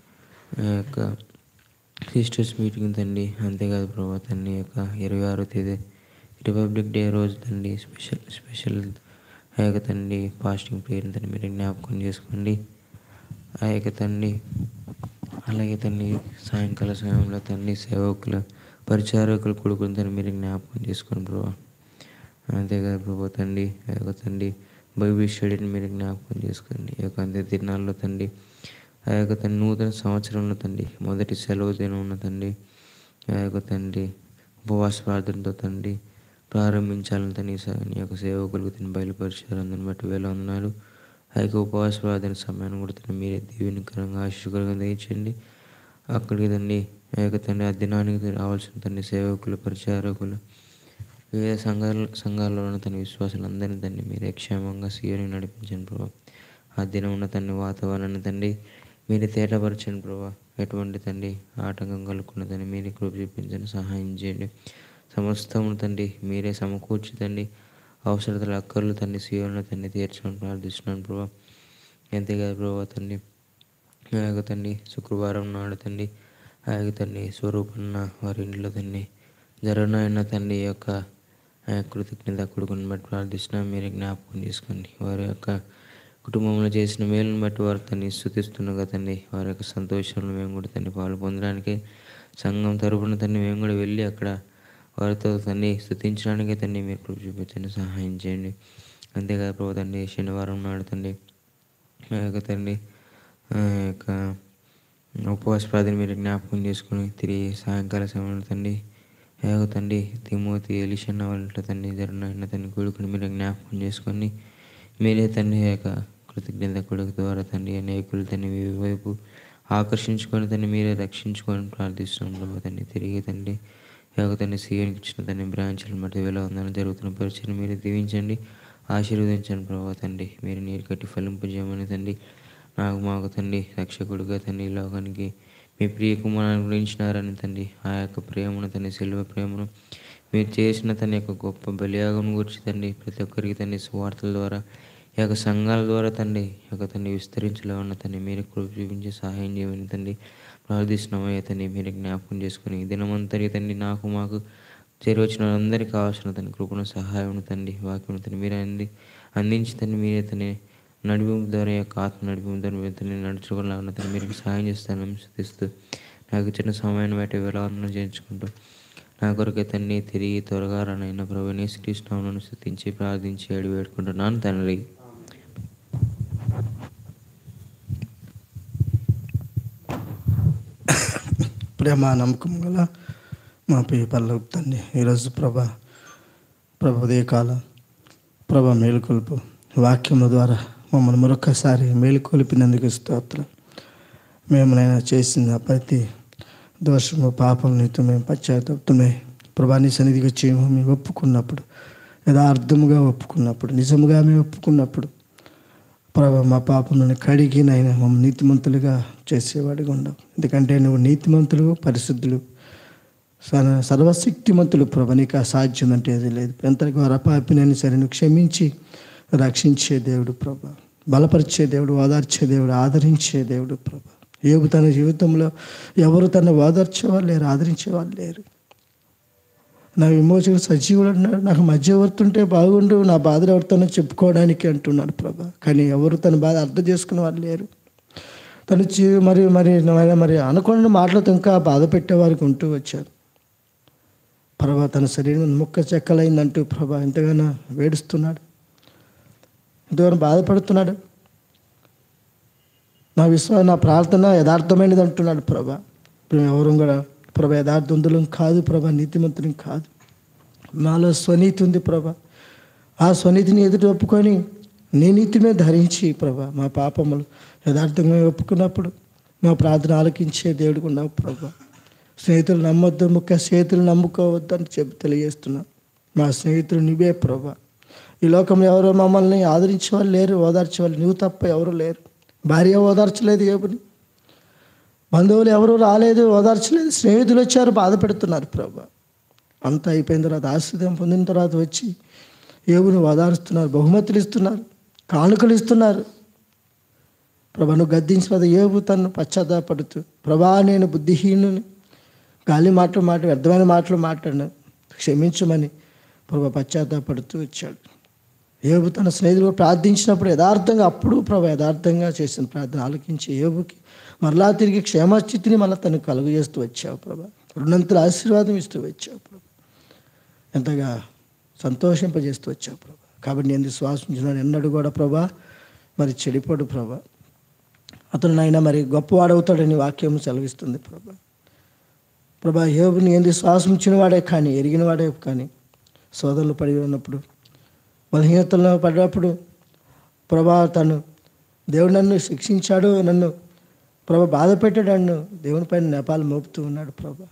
ఆ యొక్క సిస్టర్స్ మీటింగ్ తండ్రి అంతేకాదు ప్రభా తండ్రి యొక్క ఇరవై ఆరో తేదీ రిపబ్లిక్ డే రోజు తండ్రి స్పెషల్ స్పెషల్ ఆ యొక్క తండ్రి ఫాస్టింగ్ ప్రేయర్ తండ్రి మీరు జ్ఞాపకం చేసుకోండి ఆ యొక్క తండ్రి అలాగే తండ్రి సాయంకాల సమయంలో తండ్రి సేవకుల పరిచారకులు కొడుకుని తండ్రి మీరు జ్ఞాపకం చేసుకోండి ప్రభా అంతేకాదు ప్రభా తండ్రి ఆ యొక్క తండ్రి బైబిల్ స్టడీని మీరు జ్ఞాపకం చేసుకోండి ఈ యొక్క అంత్య దినాల్లో తండ్రి ఆ యొక్క తండ్రి నూతన సంవత్సరంలో తండ్రి మొదటి సెలవు దినం ఉన్న తండ్రి ఆ యొక్క తండ్రి ఉపవాస ప్రార్థనతో తండ్రి ప్రారంభించాలని తన నీ యొక్క సేవకులకు తను బయలుపరిచారు అందరిని బట్టి వేల ఉన్నారు ఆ యొక్క ఉపవాస ప్రార్థన సమయాన్ని కూడా తను మీరే దీవెనకరంగా ఆశీర్కరంగా దయచండి అక్కడికి తండ్రి ఆ యొక్క తండ్రి ఆ దినానికి రావాల్సిన తండ్రి సేవకులు పరిచారకులు వివిధ సంఘాల సంఘాల్లో ఉన్న తన విశ్వాసులందరినీ తండ్రి మీరే క్షేమంగా సీయని నడిపించండి ప్రభా ఆ దినం ఉన్న తండ్రి వాతావరణాన్ని తండ్రి మీరే తేటపరచండి ప్రభా ఎటువంటి తండ్రి ఆటంకం కలుగుకున్న తండ్రి మీరే కృప చూపించండి సహాయం చేయండి సమస్తమును తండ్రి మీరే సమకూర్చి తండ్రి అవసరతల అక్కర్లు తండ్రి సీయోను తండ్రి తీర్చమని ప్రార్థిస్తున్నాను ప్రభా ఎంతేకాదు ప్రభా తండ్రి ఆ యొక్క తండ్రి శుక్రవారం నాడు తండ్రి ఆ యొక్క తండ్రి స్వరూపన్న వారి ఇంట్లో తండ్రి జరగనైన తండ్రి యొక్క ఆ యొక్క కృతజ్ఞత కొడుకుని బట్టి ప్రార్థిస్తున్నాం మీరు జ్ఞాపకం చేసుకోండి వారి యొక్క కుటుంబంలో చేసిన మేలుని బట్టి వారు తన్ని స్థుతిస్తుండగా తండ్రి వారి యొక్క సంతోషంలో మేము కూడా తండ్రి పాలు పొందడానికి సంఘం తరపున తండ్రి మేము కూడా వెళ్ళి అక్కడ వారితో తండ్రి స్థుతించడానికి తండ్రి మీరు కృప చూపించండి సహాయం చేయండి అంతేకాదు ప్రభు తండ్రి శనివారం నాడు తండ్రి ఆ యొక్క తండ్రి ఆ యొక్క ఉపవాస ప్రార్థన మీరు జ్ఞాపకం చేసుకుని తిరిగి సాయంకాల సమయంలో తండ్రి ఆ యొక్క తండ్రి తిమోతి ఎలిషన్న వాళ్ళ ఇంట్లో తండ్రి జరిగిన తండ్రి కొడుకుని మీరు జ్ఞాపకం చేసుకొని మీరే తండ్రి ఆ యొక్క కృతజ్ఞత కొడుకు ద్వారా తండ్రి అనేకులు తండ్రి మీ వైపు ఆకర్షించుకొని తండ్రి మీరే రక్షించుకొని ప్రార్థిస్తున్నాం ప్రభు తండ్రి తిరిగి తండ్రి ఈ యొక్క తండ్రి సీఎంకి ఇచ్చిన తండ్రి బ్రాంచ్లను బట్టి వేల వందలు జరుగుతున్న పరిచయం మీరు దీవించండి ఆశీర్వదించండి ప్రభావ తండ్రి మీరు నీరు కట్టి ఫలింపజేయమని తండ్రి నాకు మాకు తండ్రి రక్షకుడుగా తండ్రి ఈ లోకానికి మీ ప్రియ కుమారాన్ని గురించినారని తండ్రి ఆ యొక్క ప్రేమను తండ్రి సెల్వ ప్రేమను మీరు చేసిన తన యొక్క గొప్ప బలియాగం గురించి తండ్రి ప్రతి ఒక్కరికి తండ్రి సువార్తల ద్వారా ఈ యొక్క సంఘాల ద్వారా తండ్రి ఈ యొక్క తండ్రి విస్తరించలో ఉన్న తండ్రి మీరు కృప చూపించి సహాయం చేయమని తండ్రి ప్రార్థిస్తున్నామయ్యా తండ్రి మీరు జ్ఞాపకం చేసుకుని ఈ దినమంతరి తండ్రి నాకు మాకు చేరవచ్చిన అందరికీ కావాల్సిన తన కృపను సహాయం తండ్రి వాక్యం తండ్రి మీరు అంది అందించి తండ్రి మీరే తన నడిపింపు ద్వారా ఈ యొక్క ఆత్మ నడిపింపు ద్వారా మీరు తండ్రి నడుచుకోవాలన్న తండ్రి మీరు సహాయం చేస్తానని శుద్ధిస్తూ నాకు చిన్న సమయాన్ని బట్టి వేలాలను చేయించుకుంటూ నా కొరకే తండ్రి తిరిగి త్వరగా రానైనా ప్రభు శ్రీకృష్ణను స్థుతించి ప్రార్థించి అడిగి వేడుకుంటున్నాను తండ్రి ప్రేమ నమ్మకం గల మా ప్రియ పర్లోకి తండ్రి ఈరోజు ప్రభా ప్రభ ఉదయకాలం ప్రభ మేలుకొలుపు వాక్యము ద్వారా మమ్మల్ని మరొకసారి మేలుకొలిపినందుకు స్తోత్రం మేము నేను చేసిన ప్రతి దోషము పాపం నీతో మేము పశ్చాత్తాపమే ప్రభా నీ సన్నిధికి వచ్చి మేము ఒప్పుకున్నప్పుడు యథార్థముగా ఒప్పుకున్నప్పుడు నిజముగా మేము ఒప్పుకున్నప్పుడు ప్రభా మా పాపములను కడిగి నాయన మమ్మల్ని నీతిమంతులుగా చేసేవాడిగా ఉండవు ఎందుకంటే నువ్వు నీతిమంతులు పరిశుద్ధులు సర్వ సర్వశక్తిమంతులు ప్రభు నీకు అసాధ్యం అంటే ఏది లేదు ఎంత ఘోర పాపినని సరే నువ్వు క్షమించి రక్షించే దేవుడు ప్రభ బలపరిచే దేవుడు ఓదార్చే దేవుడు ఆదరించే దేవుడు ప్రభ ఏబు తన జీవితంలో ఎవరు తన ఓదార్చేవాళ్ళు లేరు ఆదరించేవాళ్ళు లేరు నా విమోచకుడు సజీవుడు అన్నాడు నాకు మధ్యవర్తుంటే బాగుండు నా బాధలు ఎవరితోనో చెప్పుకోవడానికి అంటున్నాడు ప్రభా కానీ ఎవరు తన బాధ అర్థం చేసుకునే వాళ్ళు లేరు తను చీ- మరి మరి మరి మరి అనుకున్న మాటలతో ఇంకా బాధ పెట్టేవారికి ఉంటూ వచ్చారు ప్రభా తన శరీరం ముక్క చెక్కలైందంటూ ప్రభా ఎంతగానో వేడుస్తున్నాడు ఎంతగానో బాధపడుతున్నాడు నా విశ్వాస నా ప్రార్థన యథార్థమైనది అంటున్నాడు ప్రభా మేము ఎవరు కూడా ప్రభా యథార్థవంతులం కాదు ప్రభా నీతిమంతులం కాదు మాలో స్వనీతి ఉంది ప్రభా ఆ స్వనీతిని ఎదుటి ఒప్పుకొని నీ నీతిమే ధరించి ప్రభా మా పాపములు యథార్థంగా ఒప్పుకున్నప్పుడు మా ప్రార్థన ఆలకించే దేవుడికి ఉన్నావు ప్రభా స్నేహితులు నమ్మొద్దు ముఖ్య స్నేహితులు నమ్ముకోవద్దు అని చెప్పి తెలియజేస్తున్నాం మా స్నేహితులు నీవే ప్రభా ఈ లోకంలో ఎవరో మమ్మల్ని ఆదరించే వాళ్ళు లేరు ఓదార్చే వాళ్ళు నువ్వు తప్ప ఎవరు లేరు భార్య ఓదార్చలేదు ఏబుని బంధువులు ఎవరు రాలేదు ఓదార్చలేదు స్నేహితులు వచ్చారు బాధ పెడుతున్నారు ప్రభా అంతా అయిపోయిన తర్వాత ఆశ్రదం పొందిన తర్వాత వచ్చి ఏబుని ఓదారుస్తున్నారు బహుమతులు ఇస్తున్నారు కానుకలు ఇస్తున్నారు ప్రభా నువ్వు గద్దించిన ఏబు తను పశ్చాత్తాపడుతూ ప్రభా నేను బుద్ధిహీనుని గాలి మాటలు మాట వ్యర్థమైన మాటలు మాట్లాడిన క్షమించమని ప్రభా పశ్చాత్తాపడుతూ వచ్చాడు ఏబు తన స్నేహితులు ప్రార్థించినప్పుడు యథార్థంగా అప్పుడు ప్రభా యథార్థంగా చేసిన ప్రార్థన ఆలకించి ఏబుకి మరలా తిరిగి క్షేమస్థితిని మళ్ళీ తను కలుగు చేస్తూ వచ్చావు ప్రభా రుణంతుల ఆశీర్వాదం ఇస్తూ వచ్చావు ప్రభా ఎంతగా సంతోషింపజేస్తూ వచ్చావు ప్రభా కాబట్టి నేను విశ్వాసించిన ఎన్నడూ కూడా ప్రభా మరి చెడిపోడు ప్రభా అతను నాయన మరి గొప్పవాడవుతాడని వాక్యం సెలవిస్తుంది ప్రభా ప్రభా యోబుని ఏంది శ్వాసం ఇచ్చిన వాడే కానీ ఎరిగిన వాడే కానీ సోదరులు పడి ఉన్నప్పుడు బలహీనతల్లో పడినప్పుడు ప్రభా తను దేవుడు నన్ను శిక్షించాడు నన్ను ప్రభా బాధ పెట్టాడు నన్ను దేవుని పైన నెపాలు మోపుతూ ఉన్నాడు ప్రభా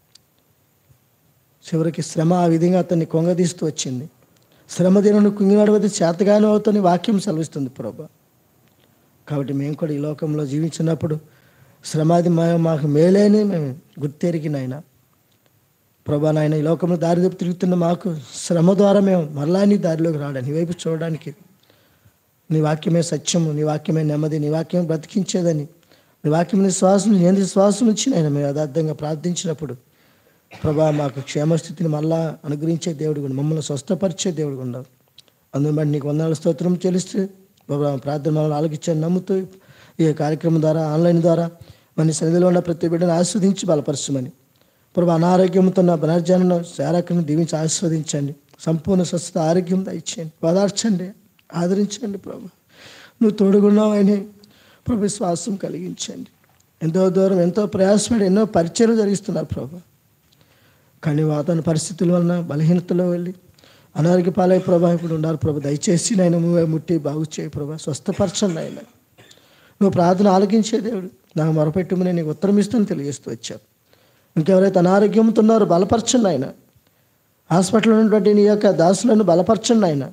చివరికి శ్రమ ఆ విధంగా అతన్ని కొంగదీస్తూ వచ్చింది శ్రమ దినను కుంగినడవది చేతగానే అవుతుంది వాక్యం సెలవిస్తుంది ప్రభా కాబట్టి మేము కూడా ఈ లోకంలో జీవించినప్పుడు శ్రమాది మా- మాకు మేలేని మేము గుర్తెరిగి నాయన ప్రభా నాయన ఈ లోకంలో దారి తప్పి తిరుగుతున్న మాకు శ్రమ ద్వారా మేము మరలా నీ దారిలోకి రావడానికి నీ వైపు చూడడానికి నీ వాక్యమే సత్యము నీ వాక్యమే నెమ్మది నీ వాక్యమే బ్రతికించేదని నీ వాక్యం నీ శ్వాసం ఏంది శ్వాసం ఇచ్చి నాయన మేము యథార్థంగా ప్రార్థించినప్పుడు ప్రభా మాకు క్షేమస్థితిని మళ్ళా అనుగ్రహించే దేవుడు కూడా మమ్మల్ని స్వస్థపరిచే దేవుడు ఉన్నావు అందుని బట్టి నీకు వందనాలు స్తోత్రం చెల్లిస్తూ ప్రభా ప్రార్థన మమ్మల్ని ఆలోచించాను నమ్ముతూ ఈ కార్యక్రమం ద్వారా ఆన్లైన్ ద్వారా మన సన్నిధిలో ఉన్న ప్రతి బిడ్డను ఆస్వాదించి బలపరచమని ప్రభు అనారోగ్యంతో నా పునర్జనను శారకుని దీవించి ఆస్వాదించండి సంపూర్ణ స్వస్థత ఆరోగ్యం దయచేయండి పదార్చండి ఆదరించండి ప్రభు నువ్వు తోడుగున్నావు అని ప్రభు విశ్వాసం కలిగించండి ఎంతో దూరం ఎంతో ప్రయాసపడి ఎన్నో పరిచయలు జరిగిస్తున్నారు ప్రభు కానీ వాతావరణ పరిస్థితుల వలన బలహీనతలో వెళ్ళి అనారోగ్య పాలై ప్రభా ఇప్పుడు ఉన్నారు ప్రభు దయచేసి నాయన నువ్వే ముట్టి బాగు చేయి ప్రభా స్వస్థపరచండి ఆయన నువ్వు ప్రార్థన ఆలకించే దేవుడు నాకు మొరపెట్టుమని నీకు ఉత్తరం ఇస్తాను తెలియజేస్తూ వచ్చావు ఇంకెవరైతే అనారోగ్యంతో ఉన్నారో బలపరచండి ఆయన హాస్పిటల్లో ఉన్నటువంటి నీ యొక్క దాసులను బలపరచండి ఆయన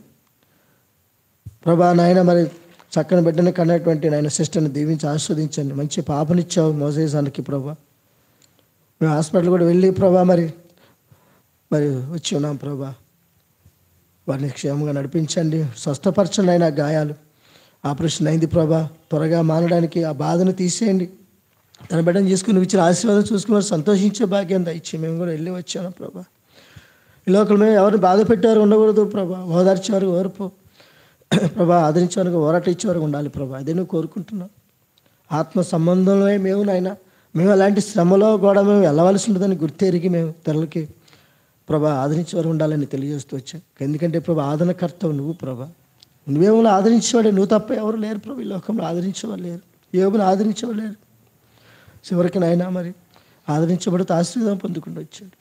ప్రభా నాయన మరి చక్కని బిడ్డని కన్నటువంటి నాయన సిస్టర్ని దీవించి ఆస్వాదించండి మంచి పాపనిచ్చావు మోసేసానికి ప్రభా మేము హాస్పిటల్ కూడా వెళ్ళి ప్రభా మరి మరి వచ్చి ఉన్నాం ప్రభా వారిని క్షేమంగా నడిపించండి స్వస్థపరచండి ఆయన గాయాలు ఆపరేషన్ అయింది ప్రభా త్వరగా మానడానికి ఆ బాధను తీసేయండి తన బిడ్డను చేసుకుని నువ్వు ఇచ్చిన ఆశీర్వాదం చూసుకుని వారు సంతోషించే భాగ్యం దయచి మేము కూడా వెళ్ళి వచ్చాను ప్రభా ఈ లోకల్ మేము ఎవరిని బాధ పెట్టారు ఉండకూడదు ప్రభా ఓదార్చేవారు ఓర్పు ప్రభా ఆదరించేవారికి ఓరాట ఇచ్చేవారికి ఉండాలి ప్రభా అదే నువ్వు కోరుకుంటున్నావు ఆత్మ సంబంధంలో మేము నాయన మేము అలాంటి శ్రమలో కూడా మేము వెళ్ళవలసి ఉంటుందని గుర్తెరిగి మేము తెరలకి ప్రభా ఆదరించేవారు ఉండాలని తెలియజేస్తూ వచ్చాం ఎందుకంటే ప్రభా ఆదరణకర్తవు నువ్వు ప్రభా నువ్వేమో ఆదరించేవాడే నువ్వు తప్ప ఎవరు లేరు ప్రభు ఈ లోకంలో ఆదరించేవారు లేరు ఏమని ఆదరించేవారు లేరు చివరికి నాయన మరి ఆదరించబడితే ఆశీర్వాదం పొందుకుంటూ వచ్చాడు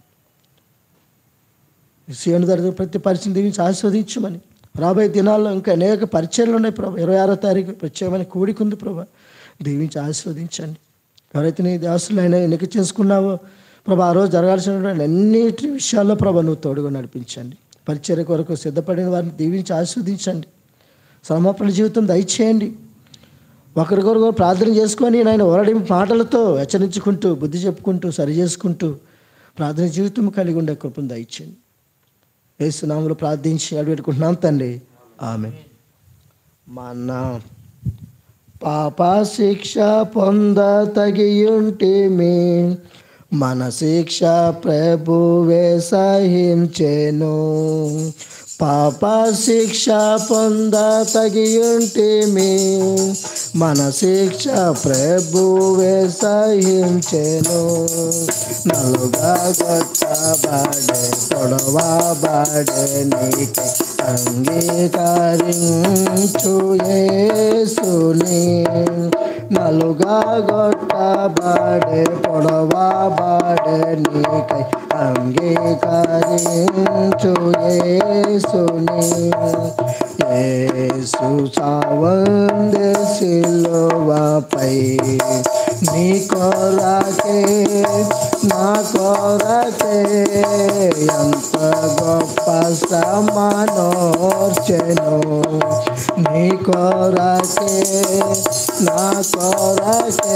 సీఎం జరిగిన ప్రతి పరిచయం దీవించి ఆస్వాదించమని రాబోయే దినాల్లో ఇంకా అనేక పరిచయాలు ఉన్నాయి ప్రభా ఇరవై ఆరో తారీఖు ప్రత్యేకమైన కూడిక ఉంది ప్రభా దీవించి ఆస్వాదించండి ఎవరైతే నీ దాసులు అయినా ఎన్నిక చేసుకున్నావో ప్రభా ఆ రోజు జరగాల్సినటువంటి అన్నిటి విషయాల్లో ప్రభా నువ్వు తోడుగా నడిపించండి పరిచర్య కొరకు సిద్ధపడిన వారిని దీవించి ఆస్వాదించండి సమర్పణ జీవితం దయచేయండి ఒకరికొకరు ప్రార్థన చేసుకొని నాయన ఓరడి మాటలతో హెచ్చరించుకుంటూ బుద్ధి చెప్పుకుంటూ సరి చేసుకుంటూ ప్రార్థన జీవితం కలిగి ఉండే కృపను దయచేయండి ఏసునాములు ప్రార్థించి అడిపెట్టుకుంటున్నాం తండ్రి ఆమె మన పాప శిక్ష పొంద తగియుంటిమి మన శిక్ష ప్రభువే సహించెను పాప శిక్ష పొంద తగియుంటిమి మన శిక్ష ప్రభువే సహించెను నలుగా గొట్టబడే పొడవబడే నీకే అంగీకరించు యేసుని నలుగా గొట్టబడే పొడవబడే నీకై అంగీకరించు యేసుని యేసు సావందే సిలువపై నీ కొరకే నా కొరకే ఎంత గొప్ప సమానోర్చెను నీ కొరకే నా కొరకే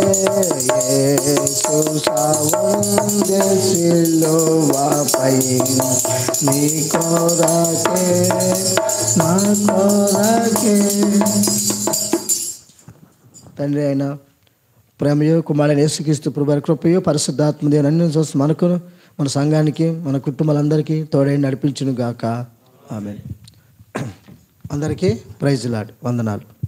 యేసు సావందే సిలువపై నీ కొరకే నా కొరకే తండ్రి అయిన ప్రేమయో కుమారుని యేసుక్రీస్తు ప్రభు కృపయో పరిశుద్ధాత్మదే అన్ని చూసి మనకును మన సంఘానికి మన కుటుంబాలందరికీ తోడై నడిపించును గాక ఆమె అందరికీ ప్రైజ్ లాడ్ వందనాలు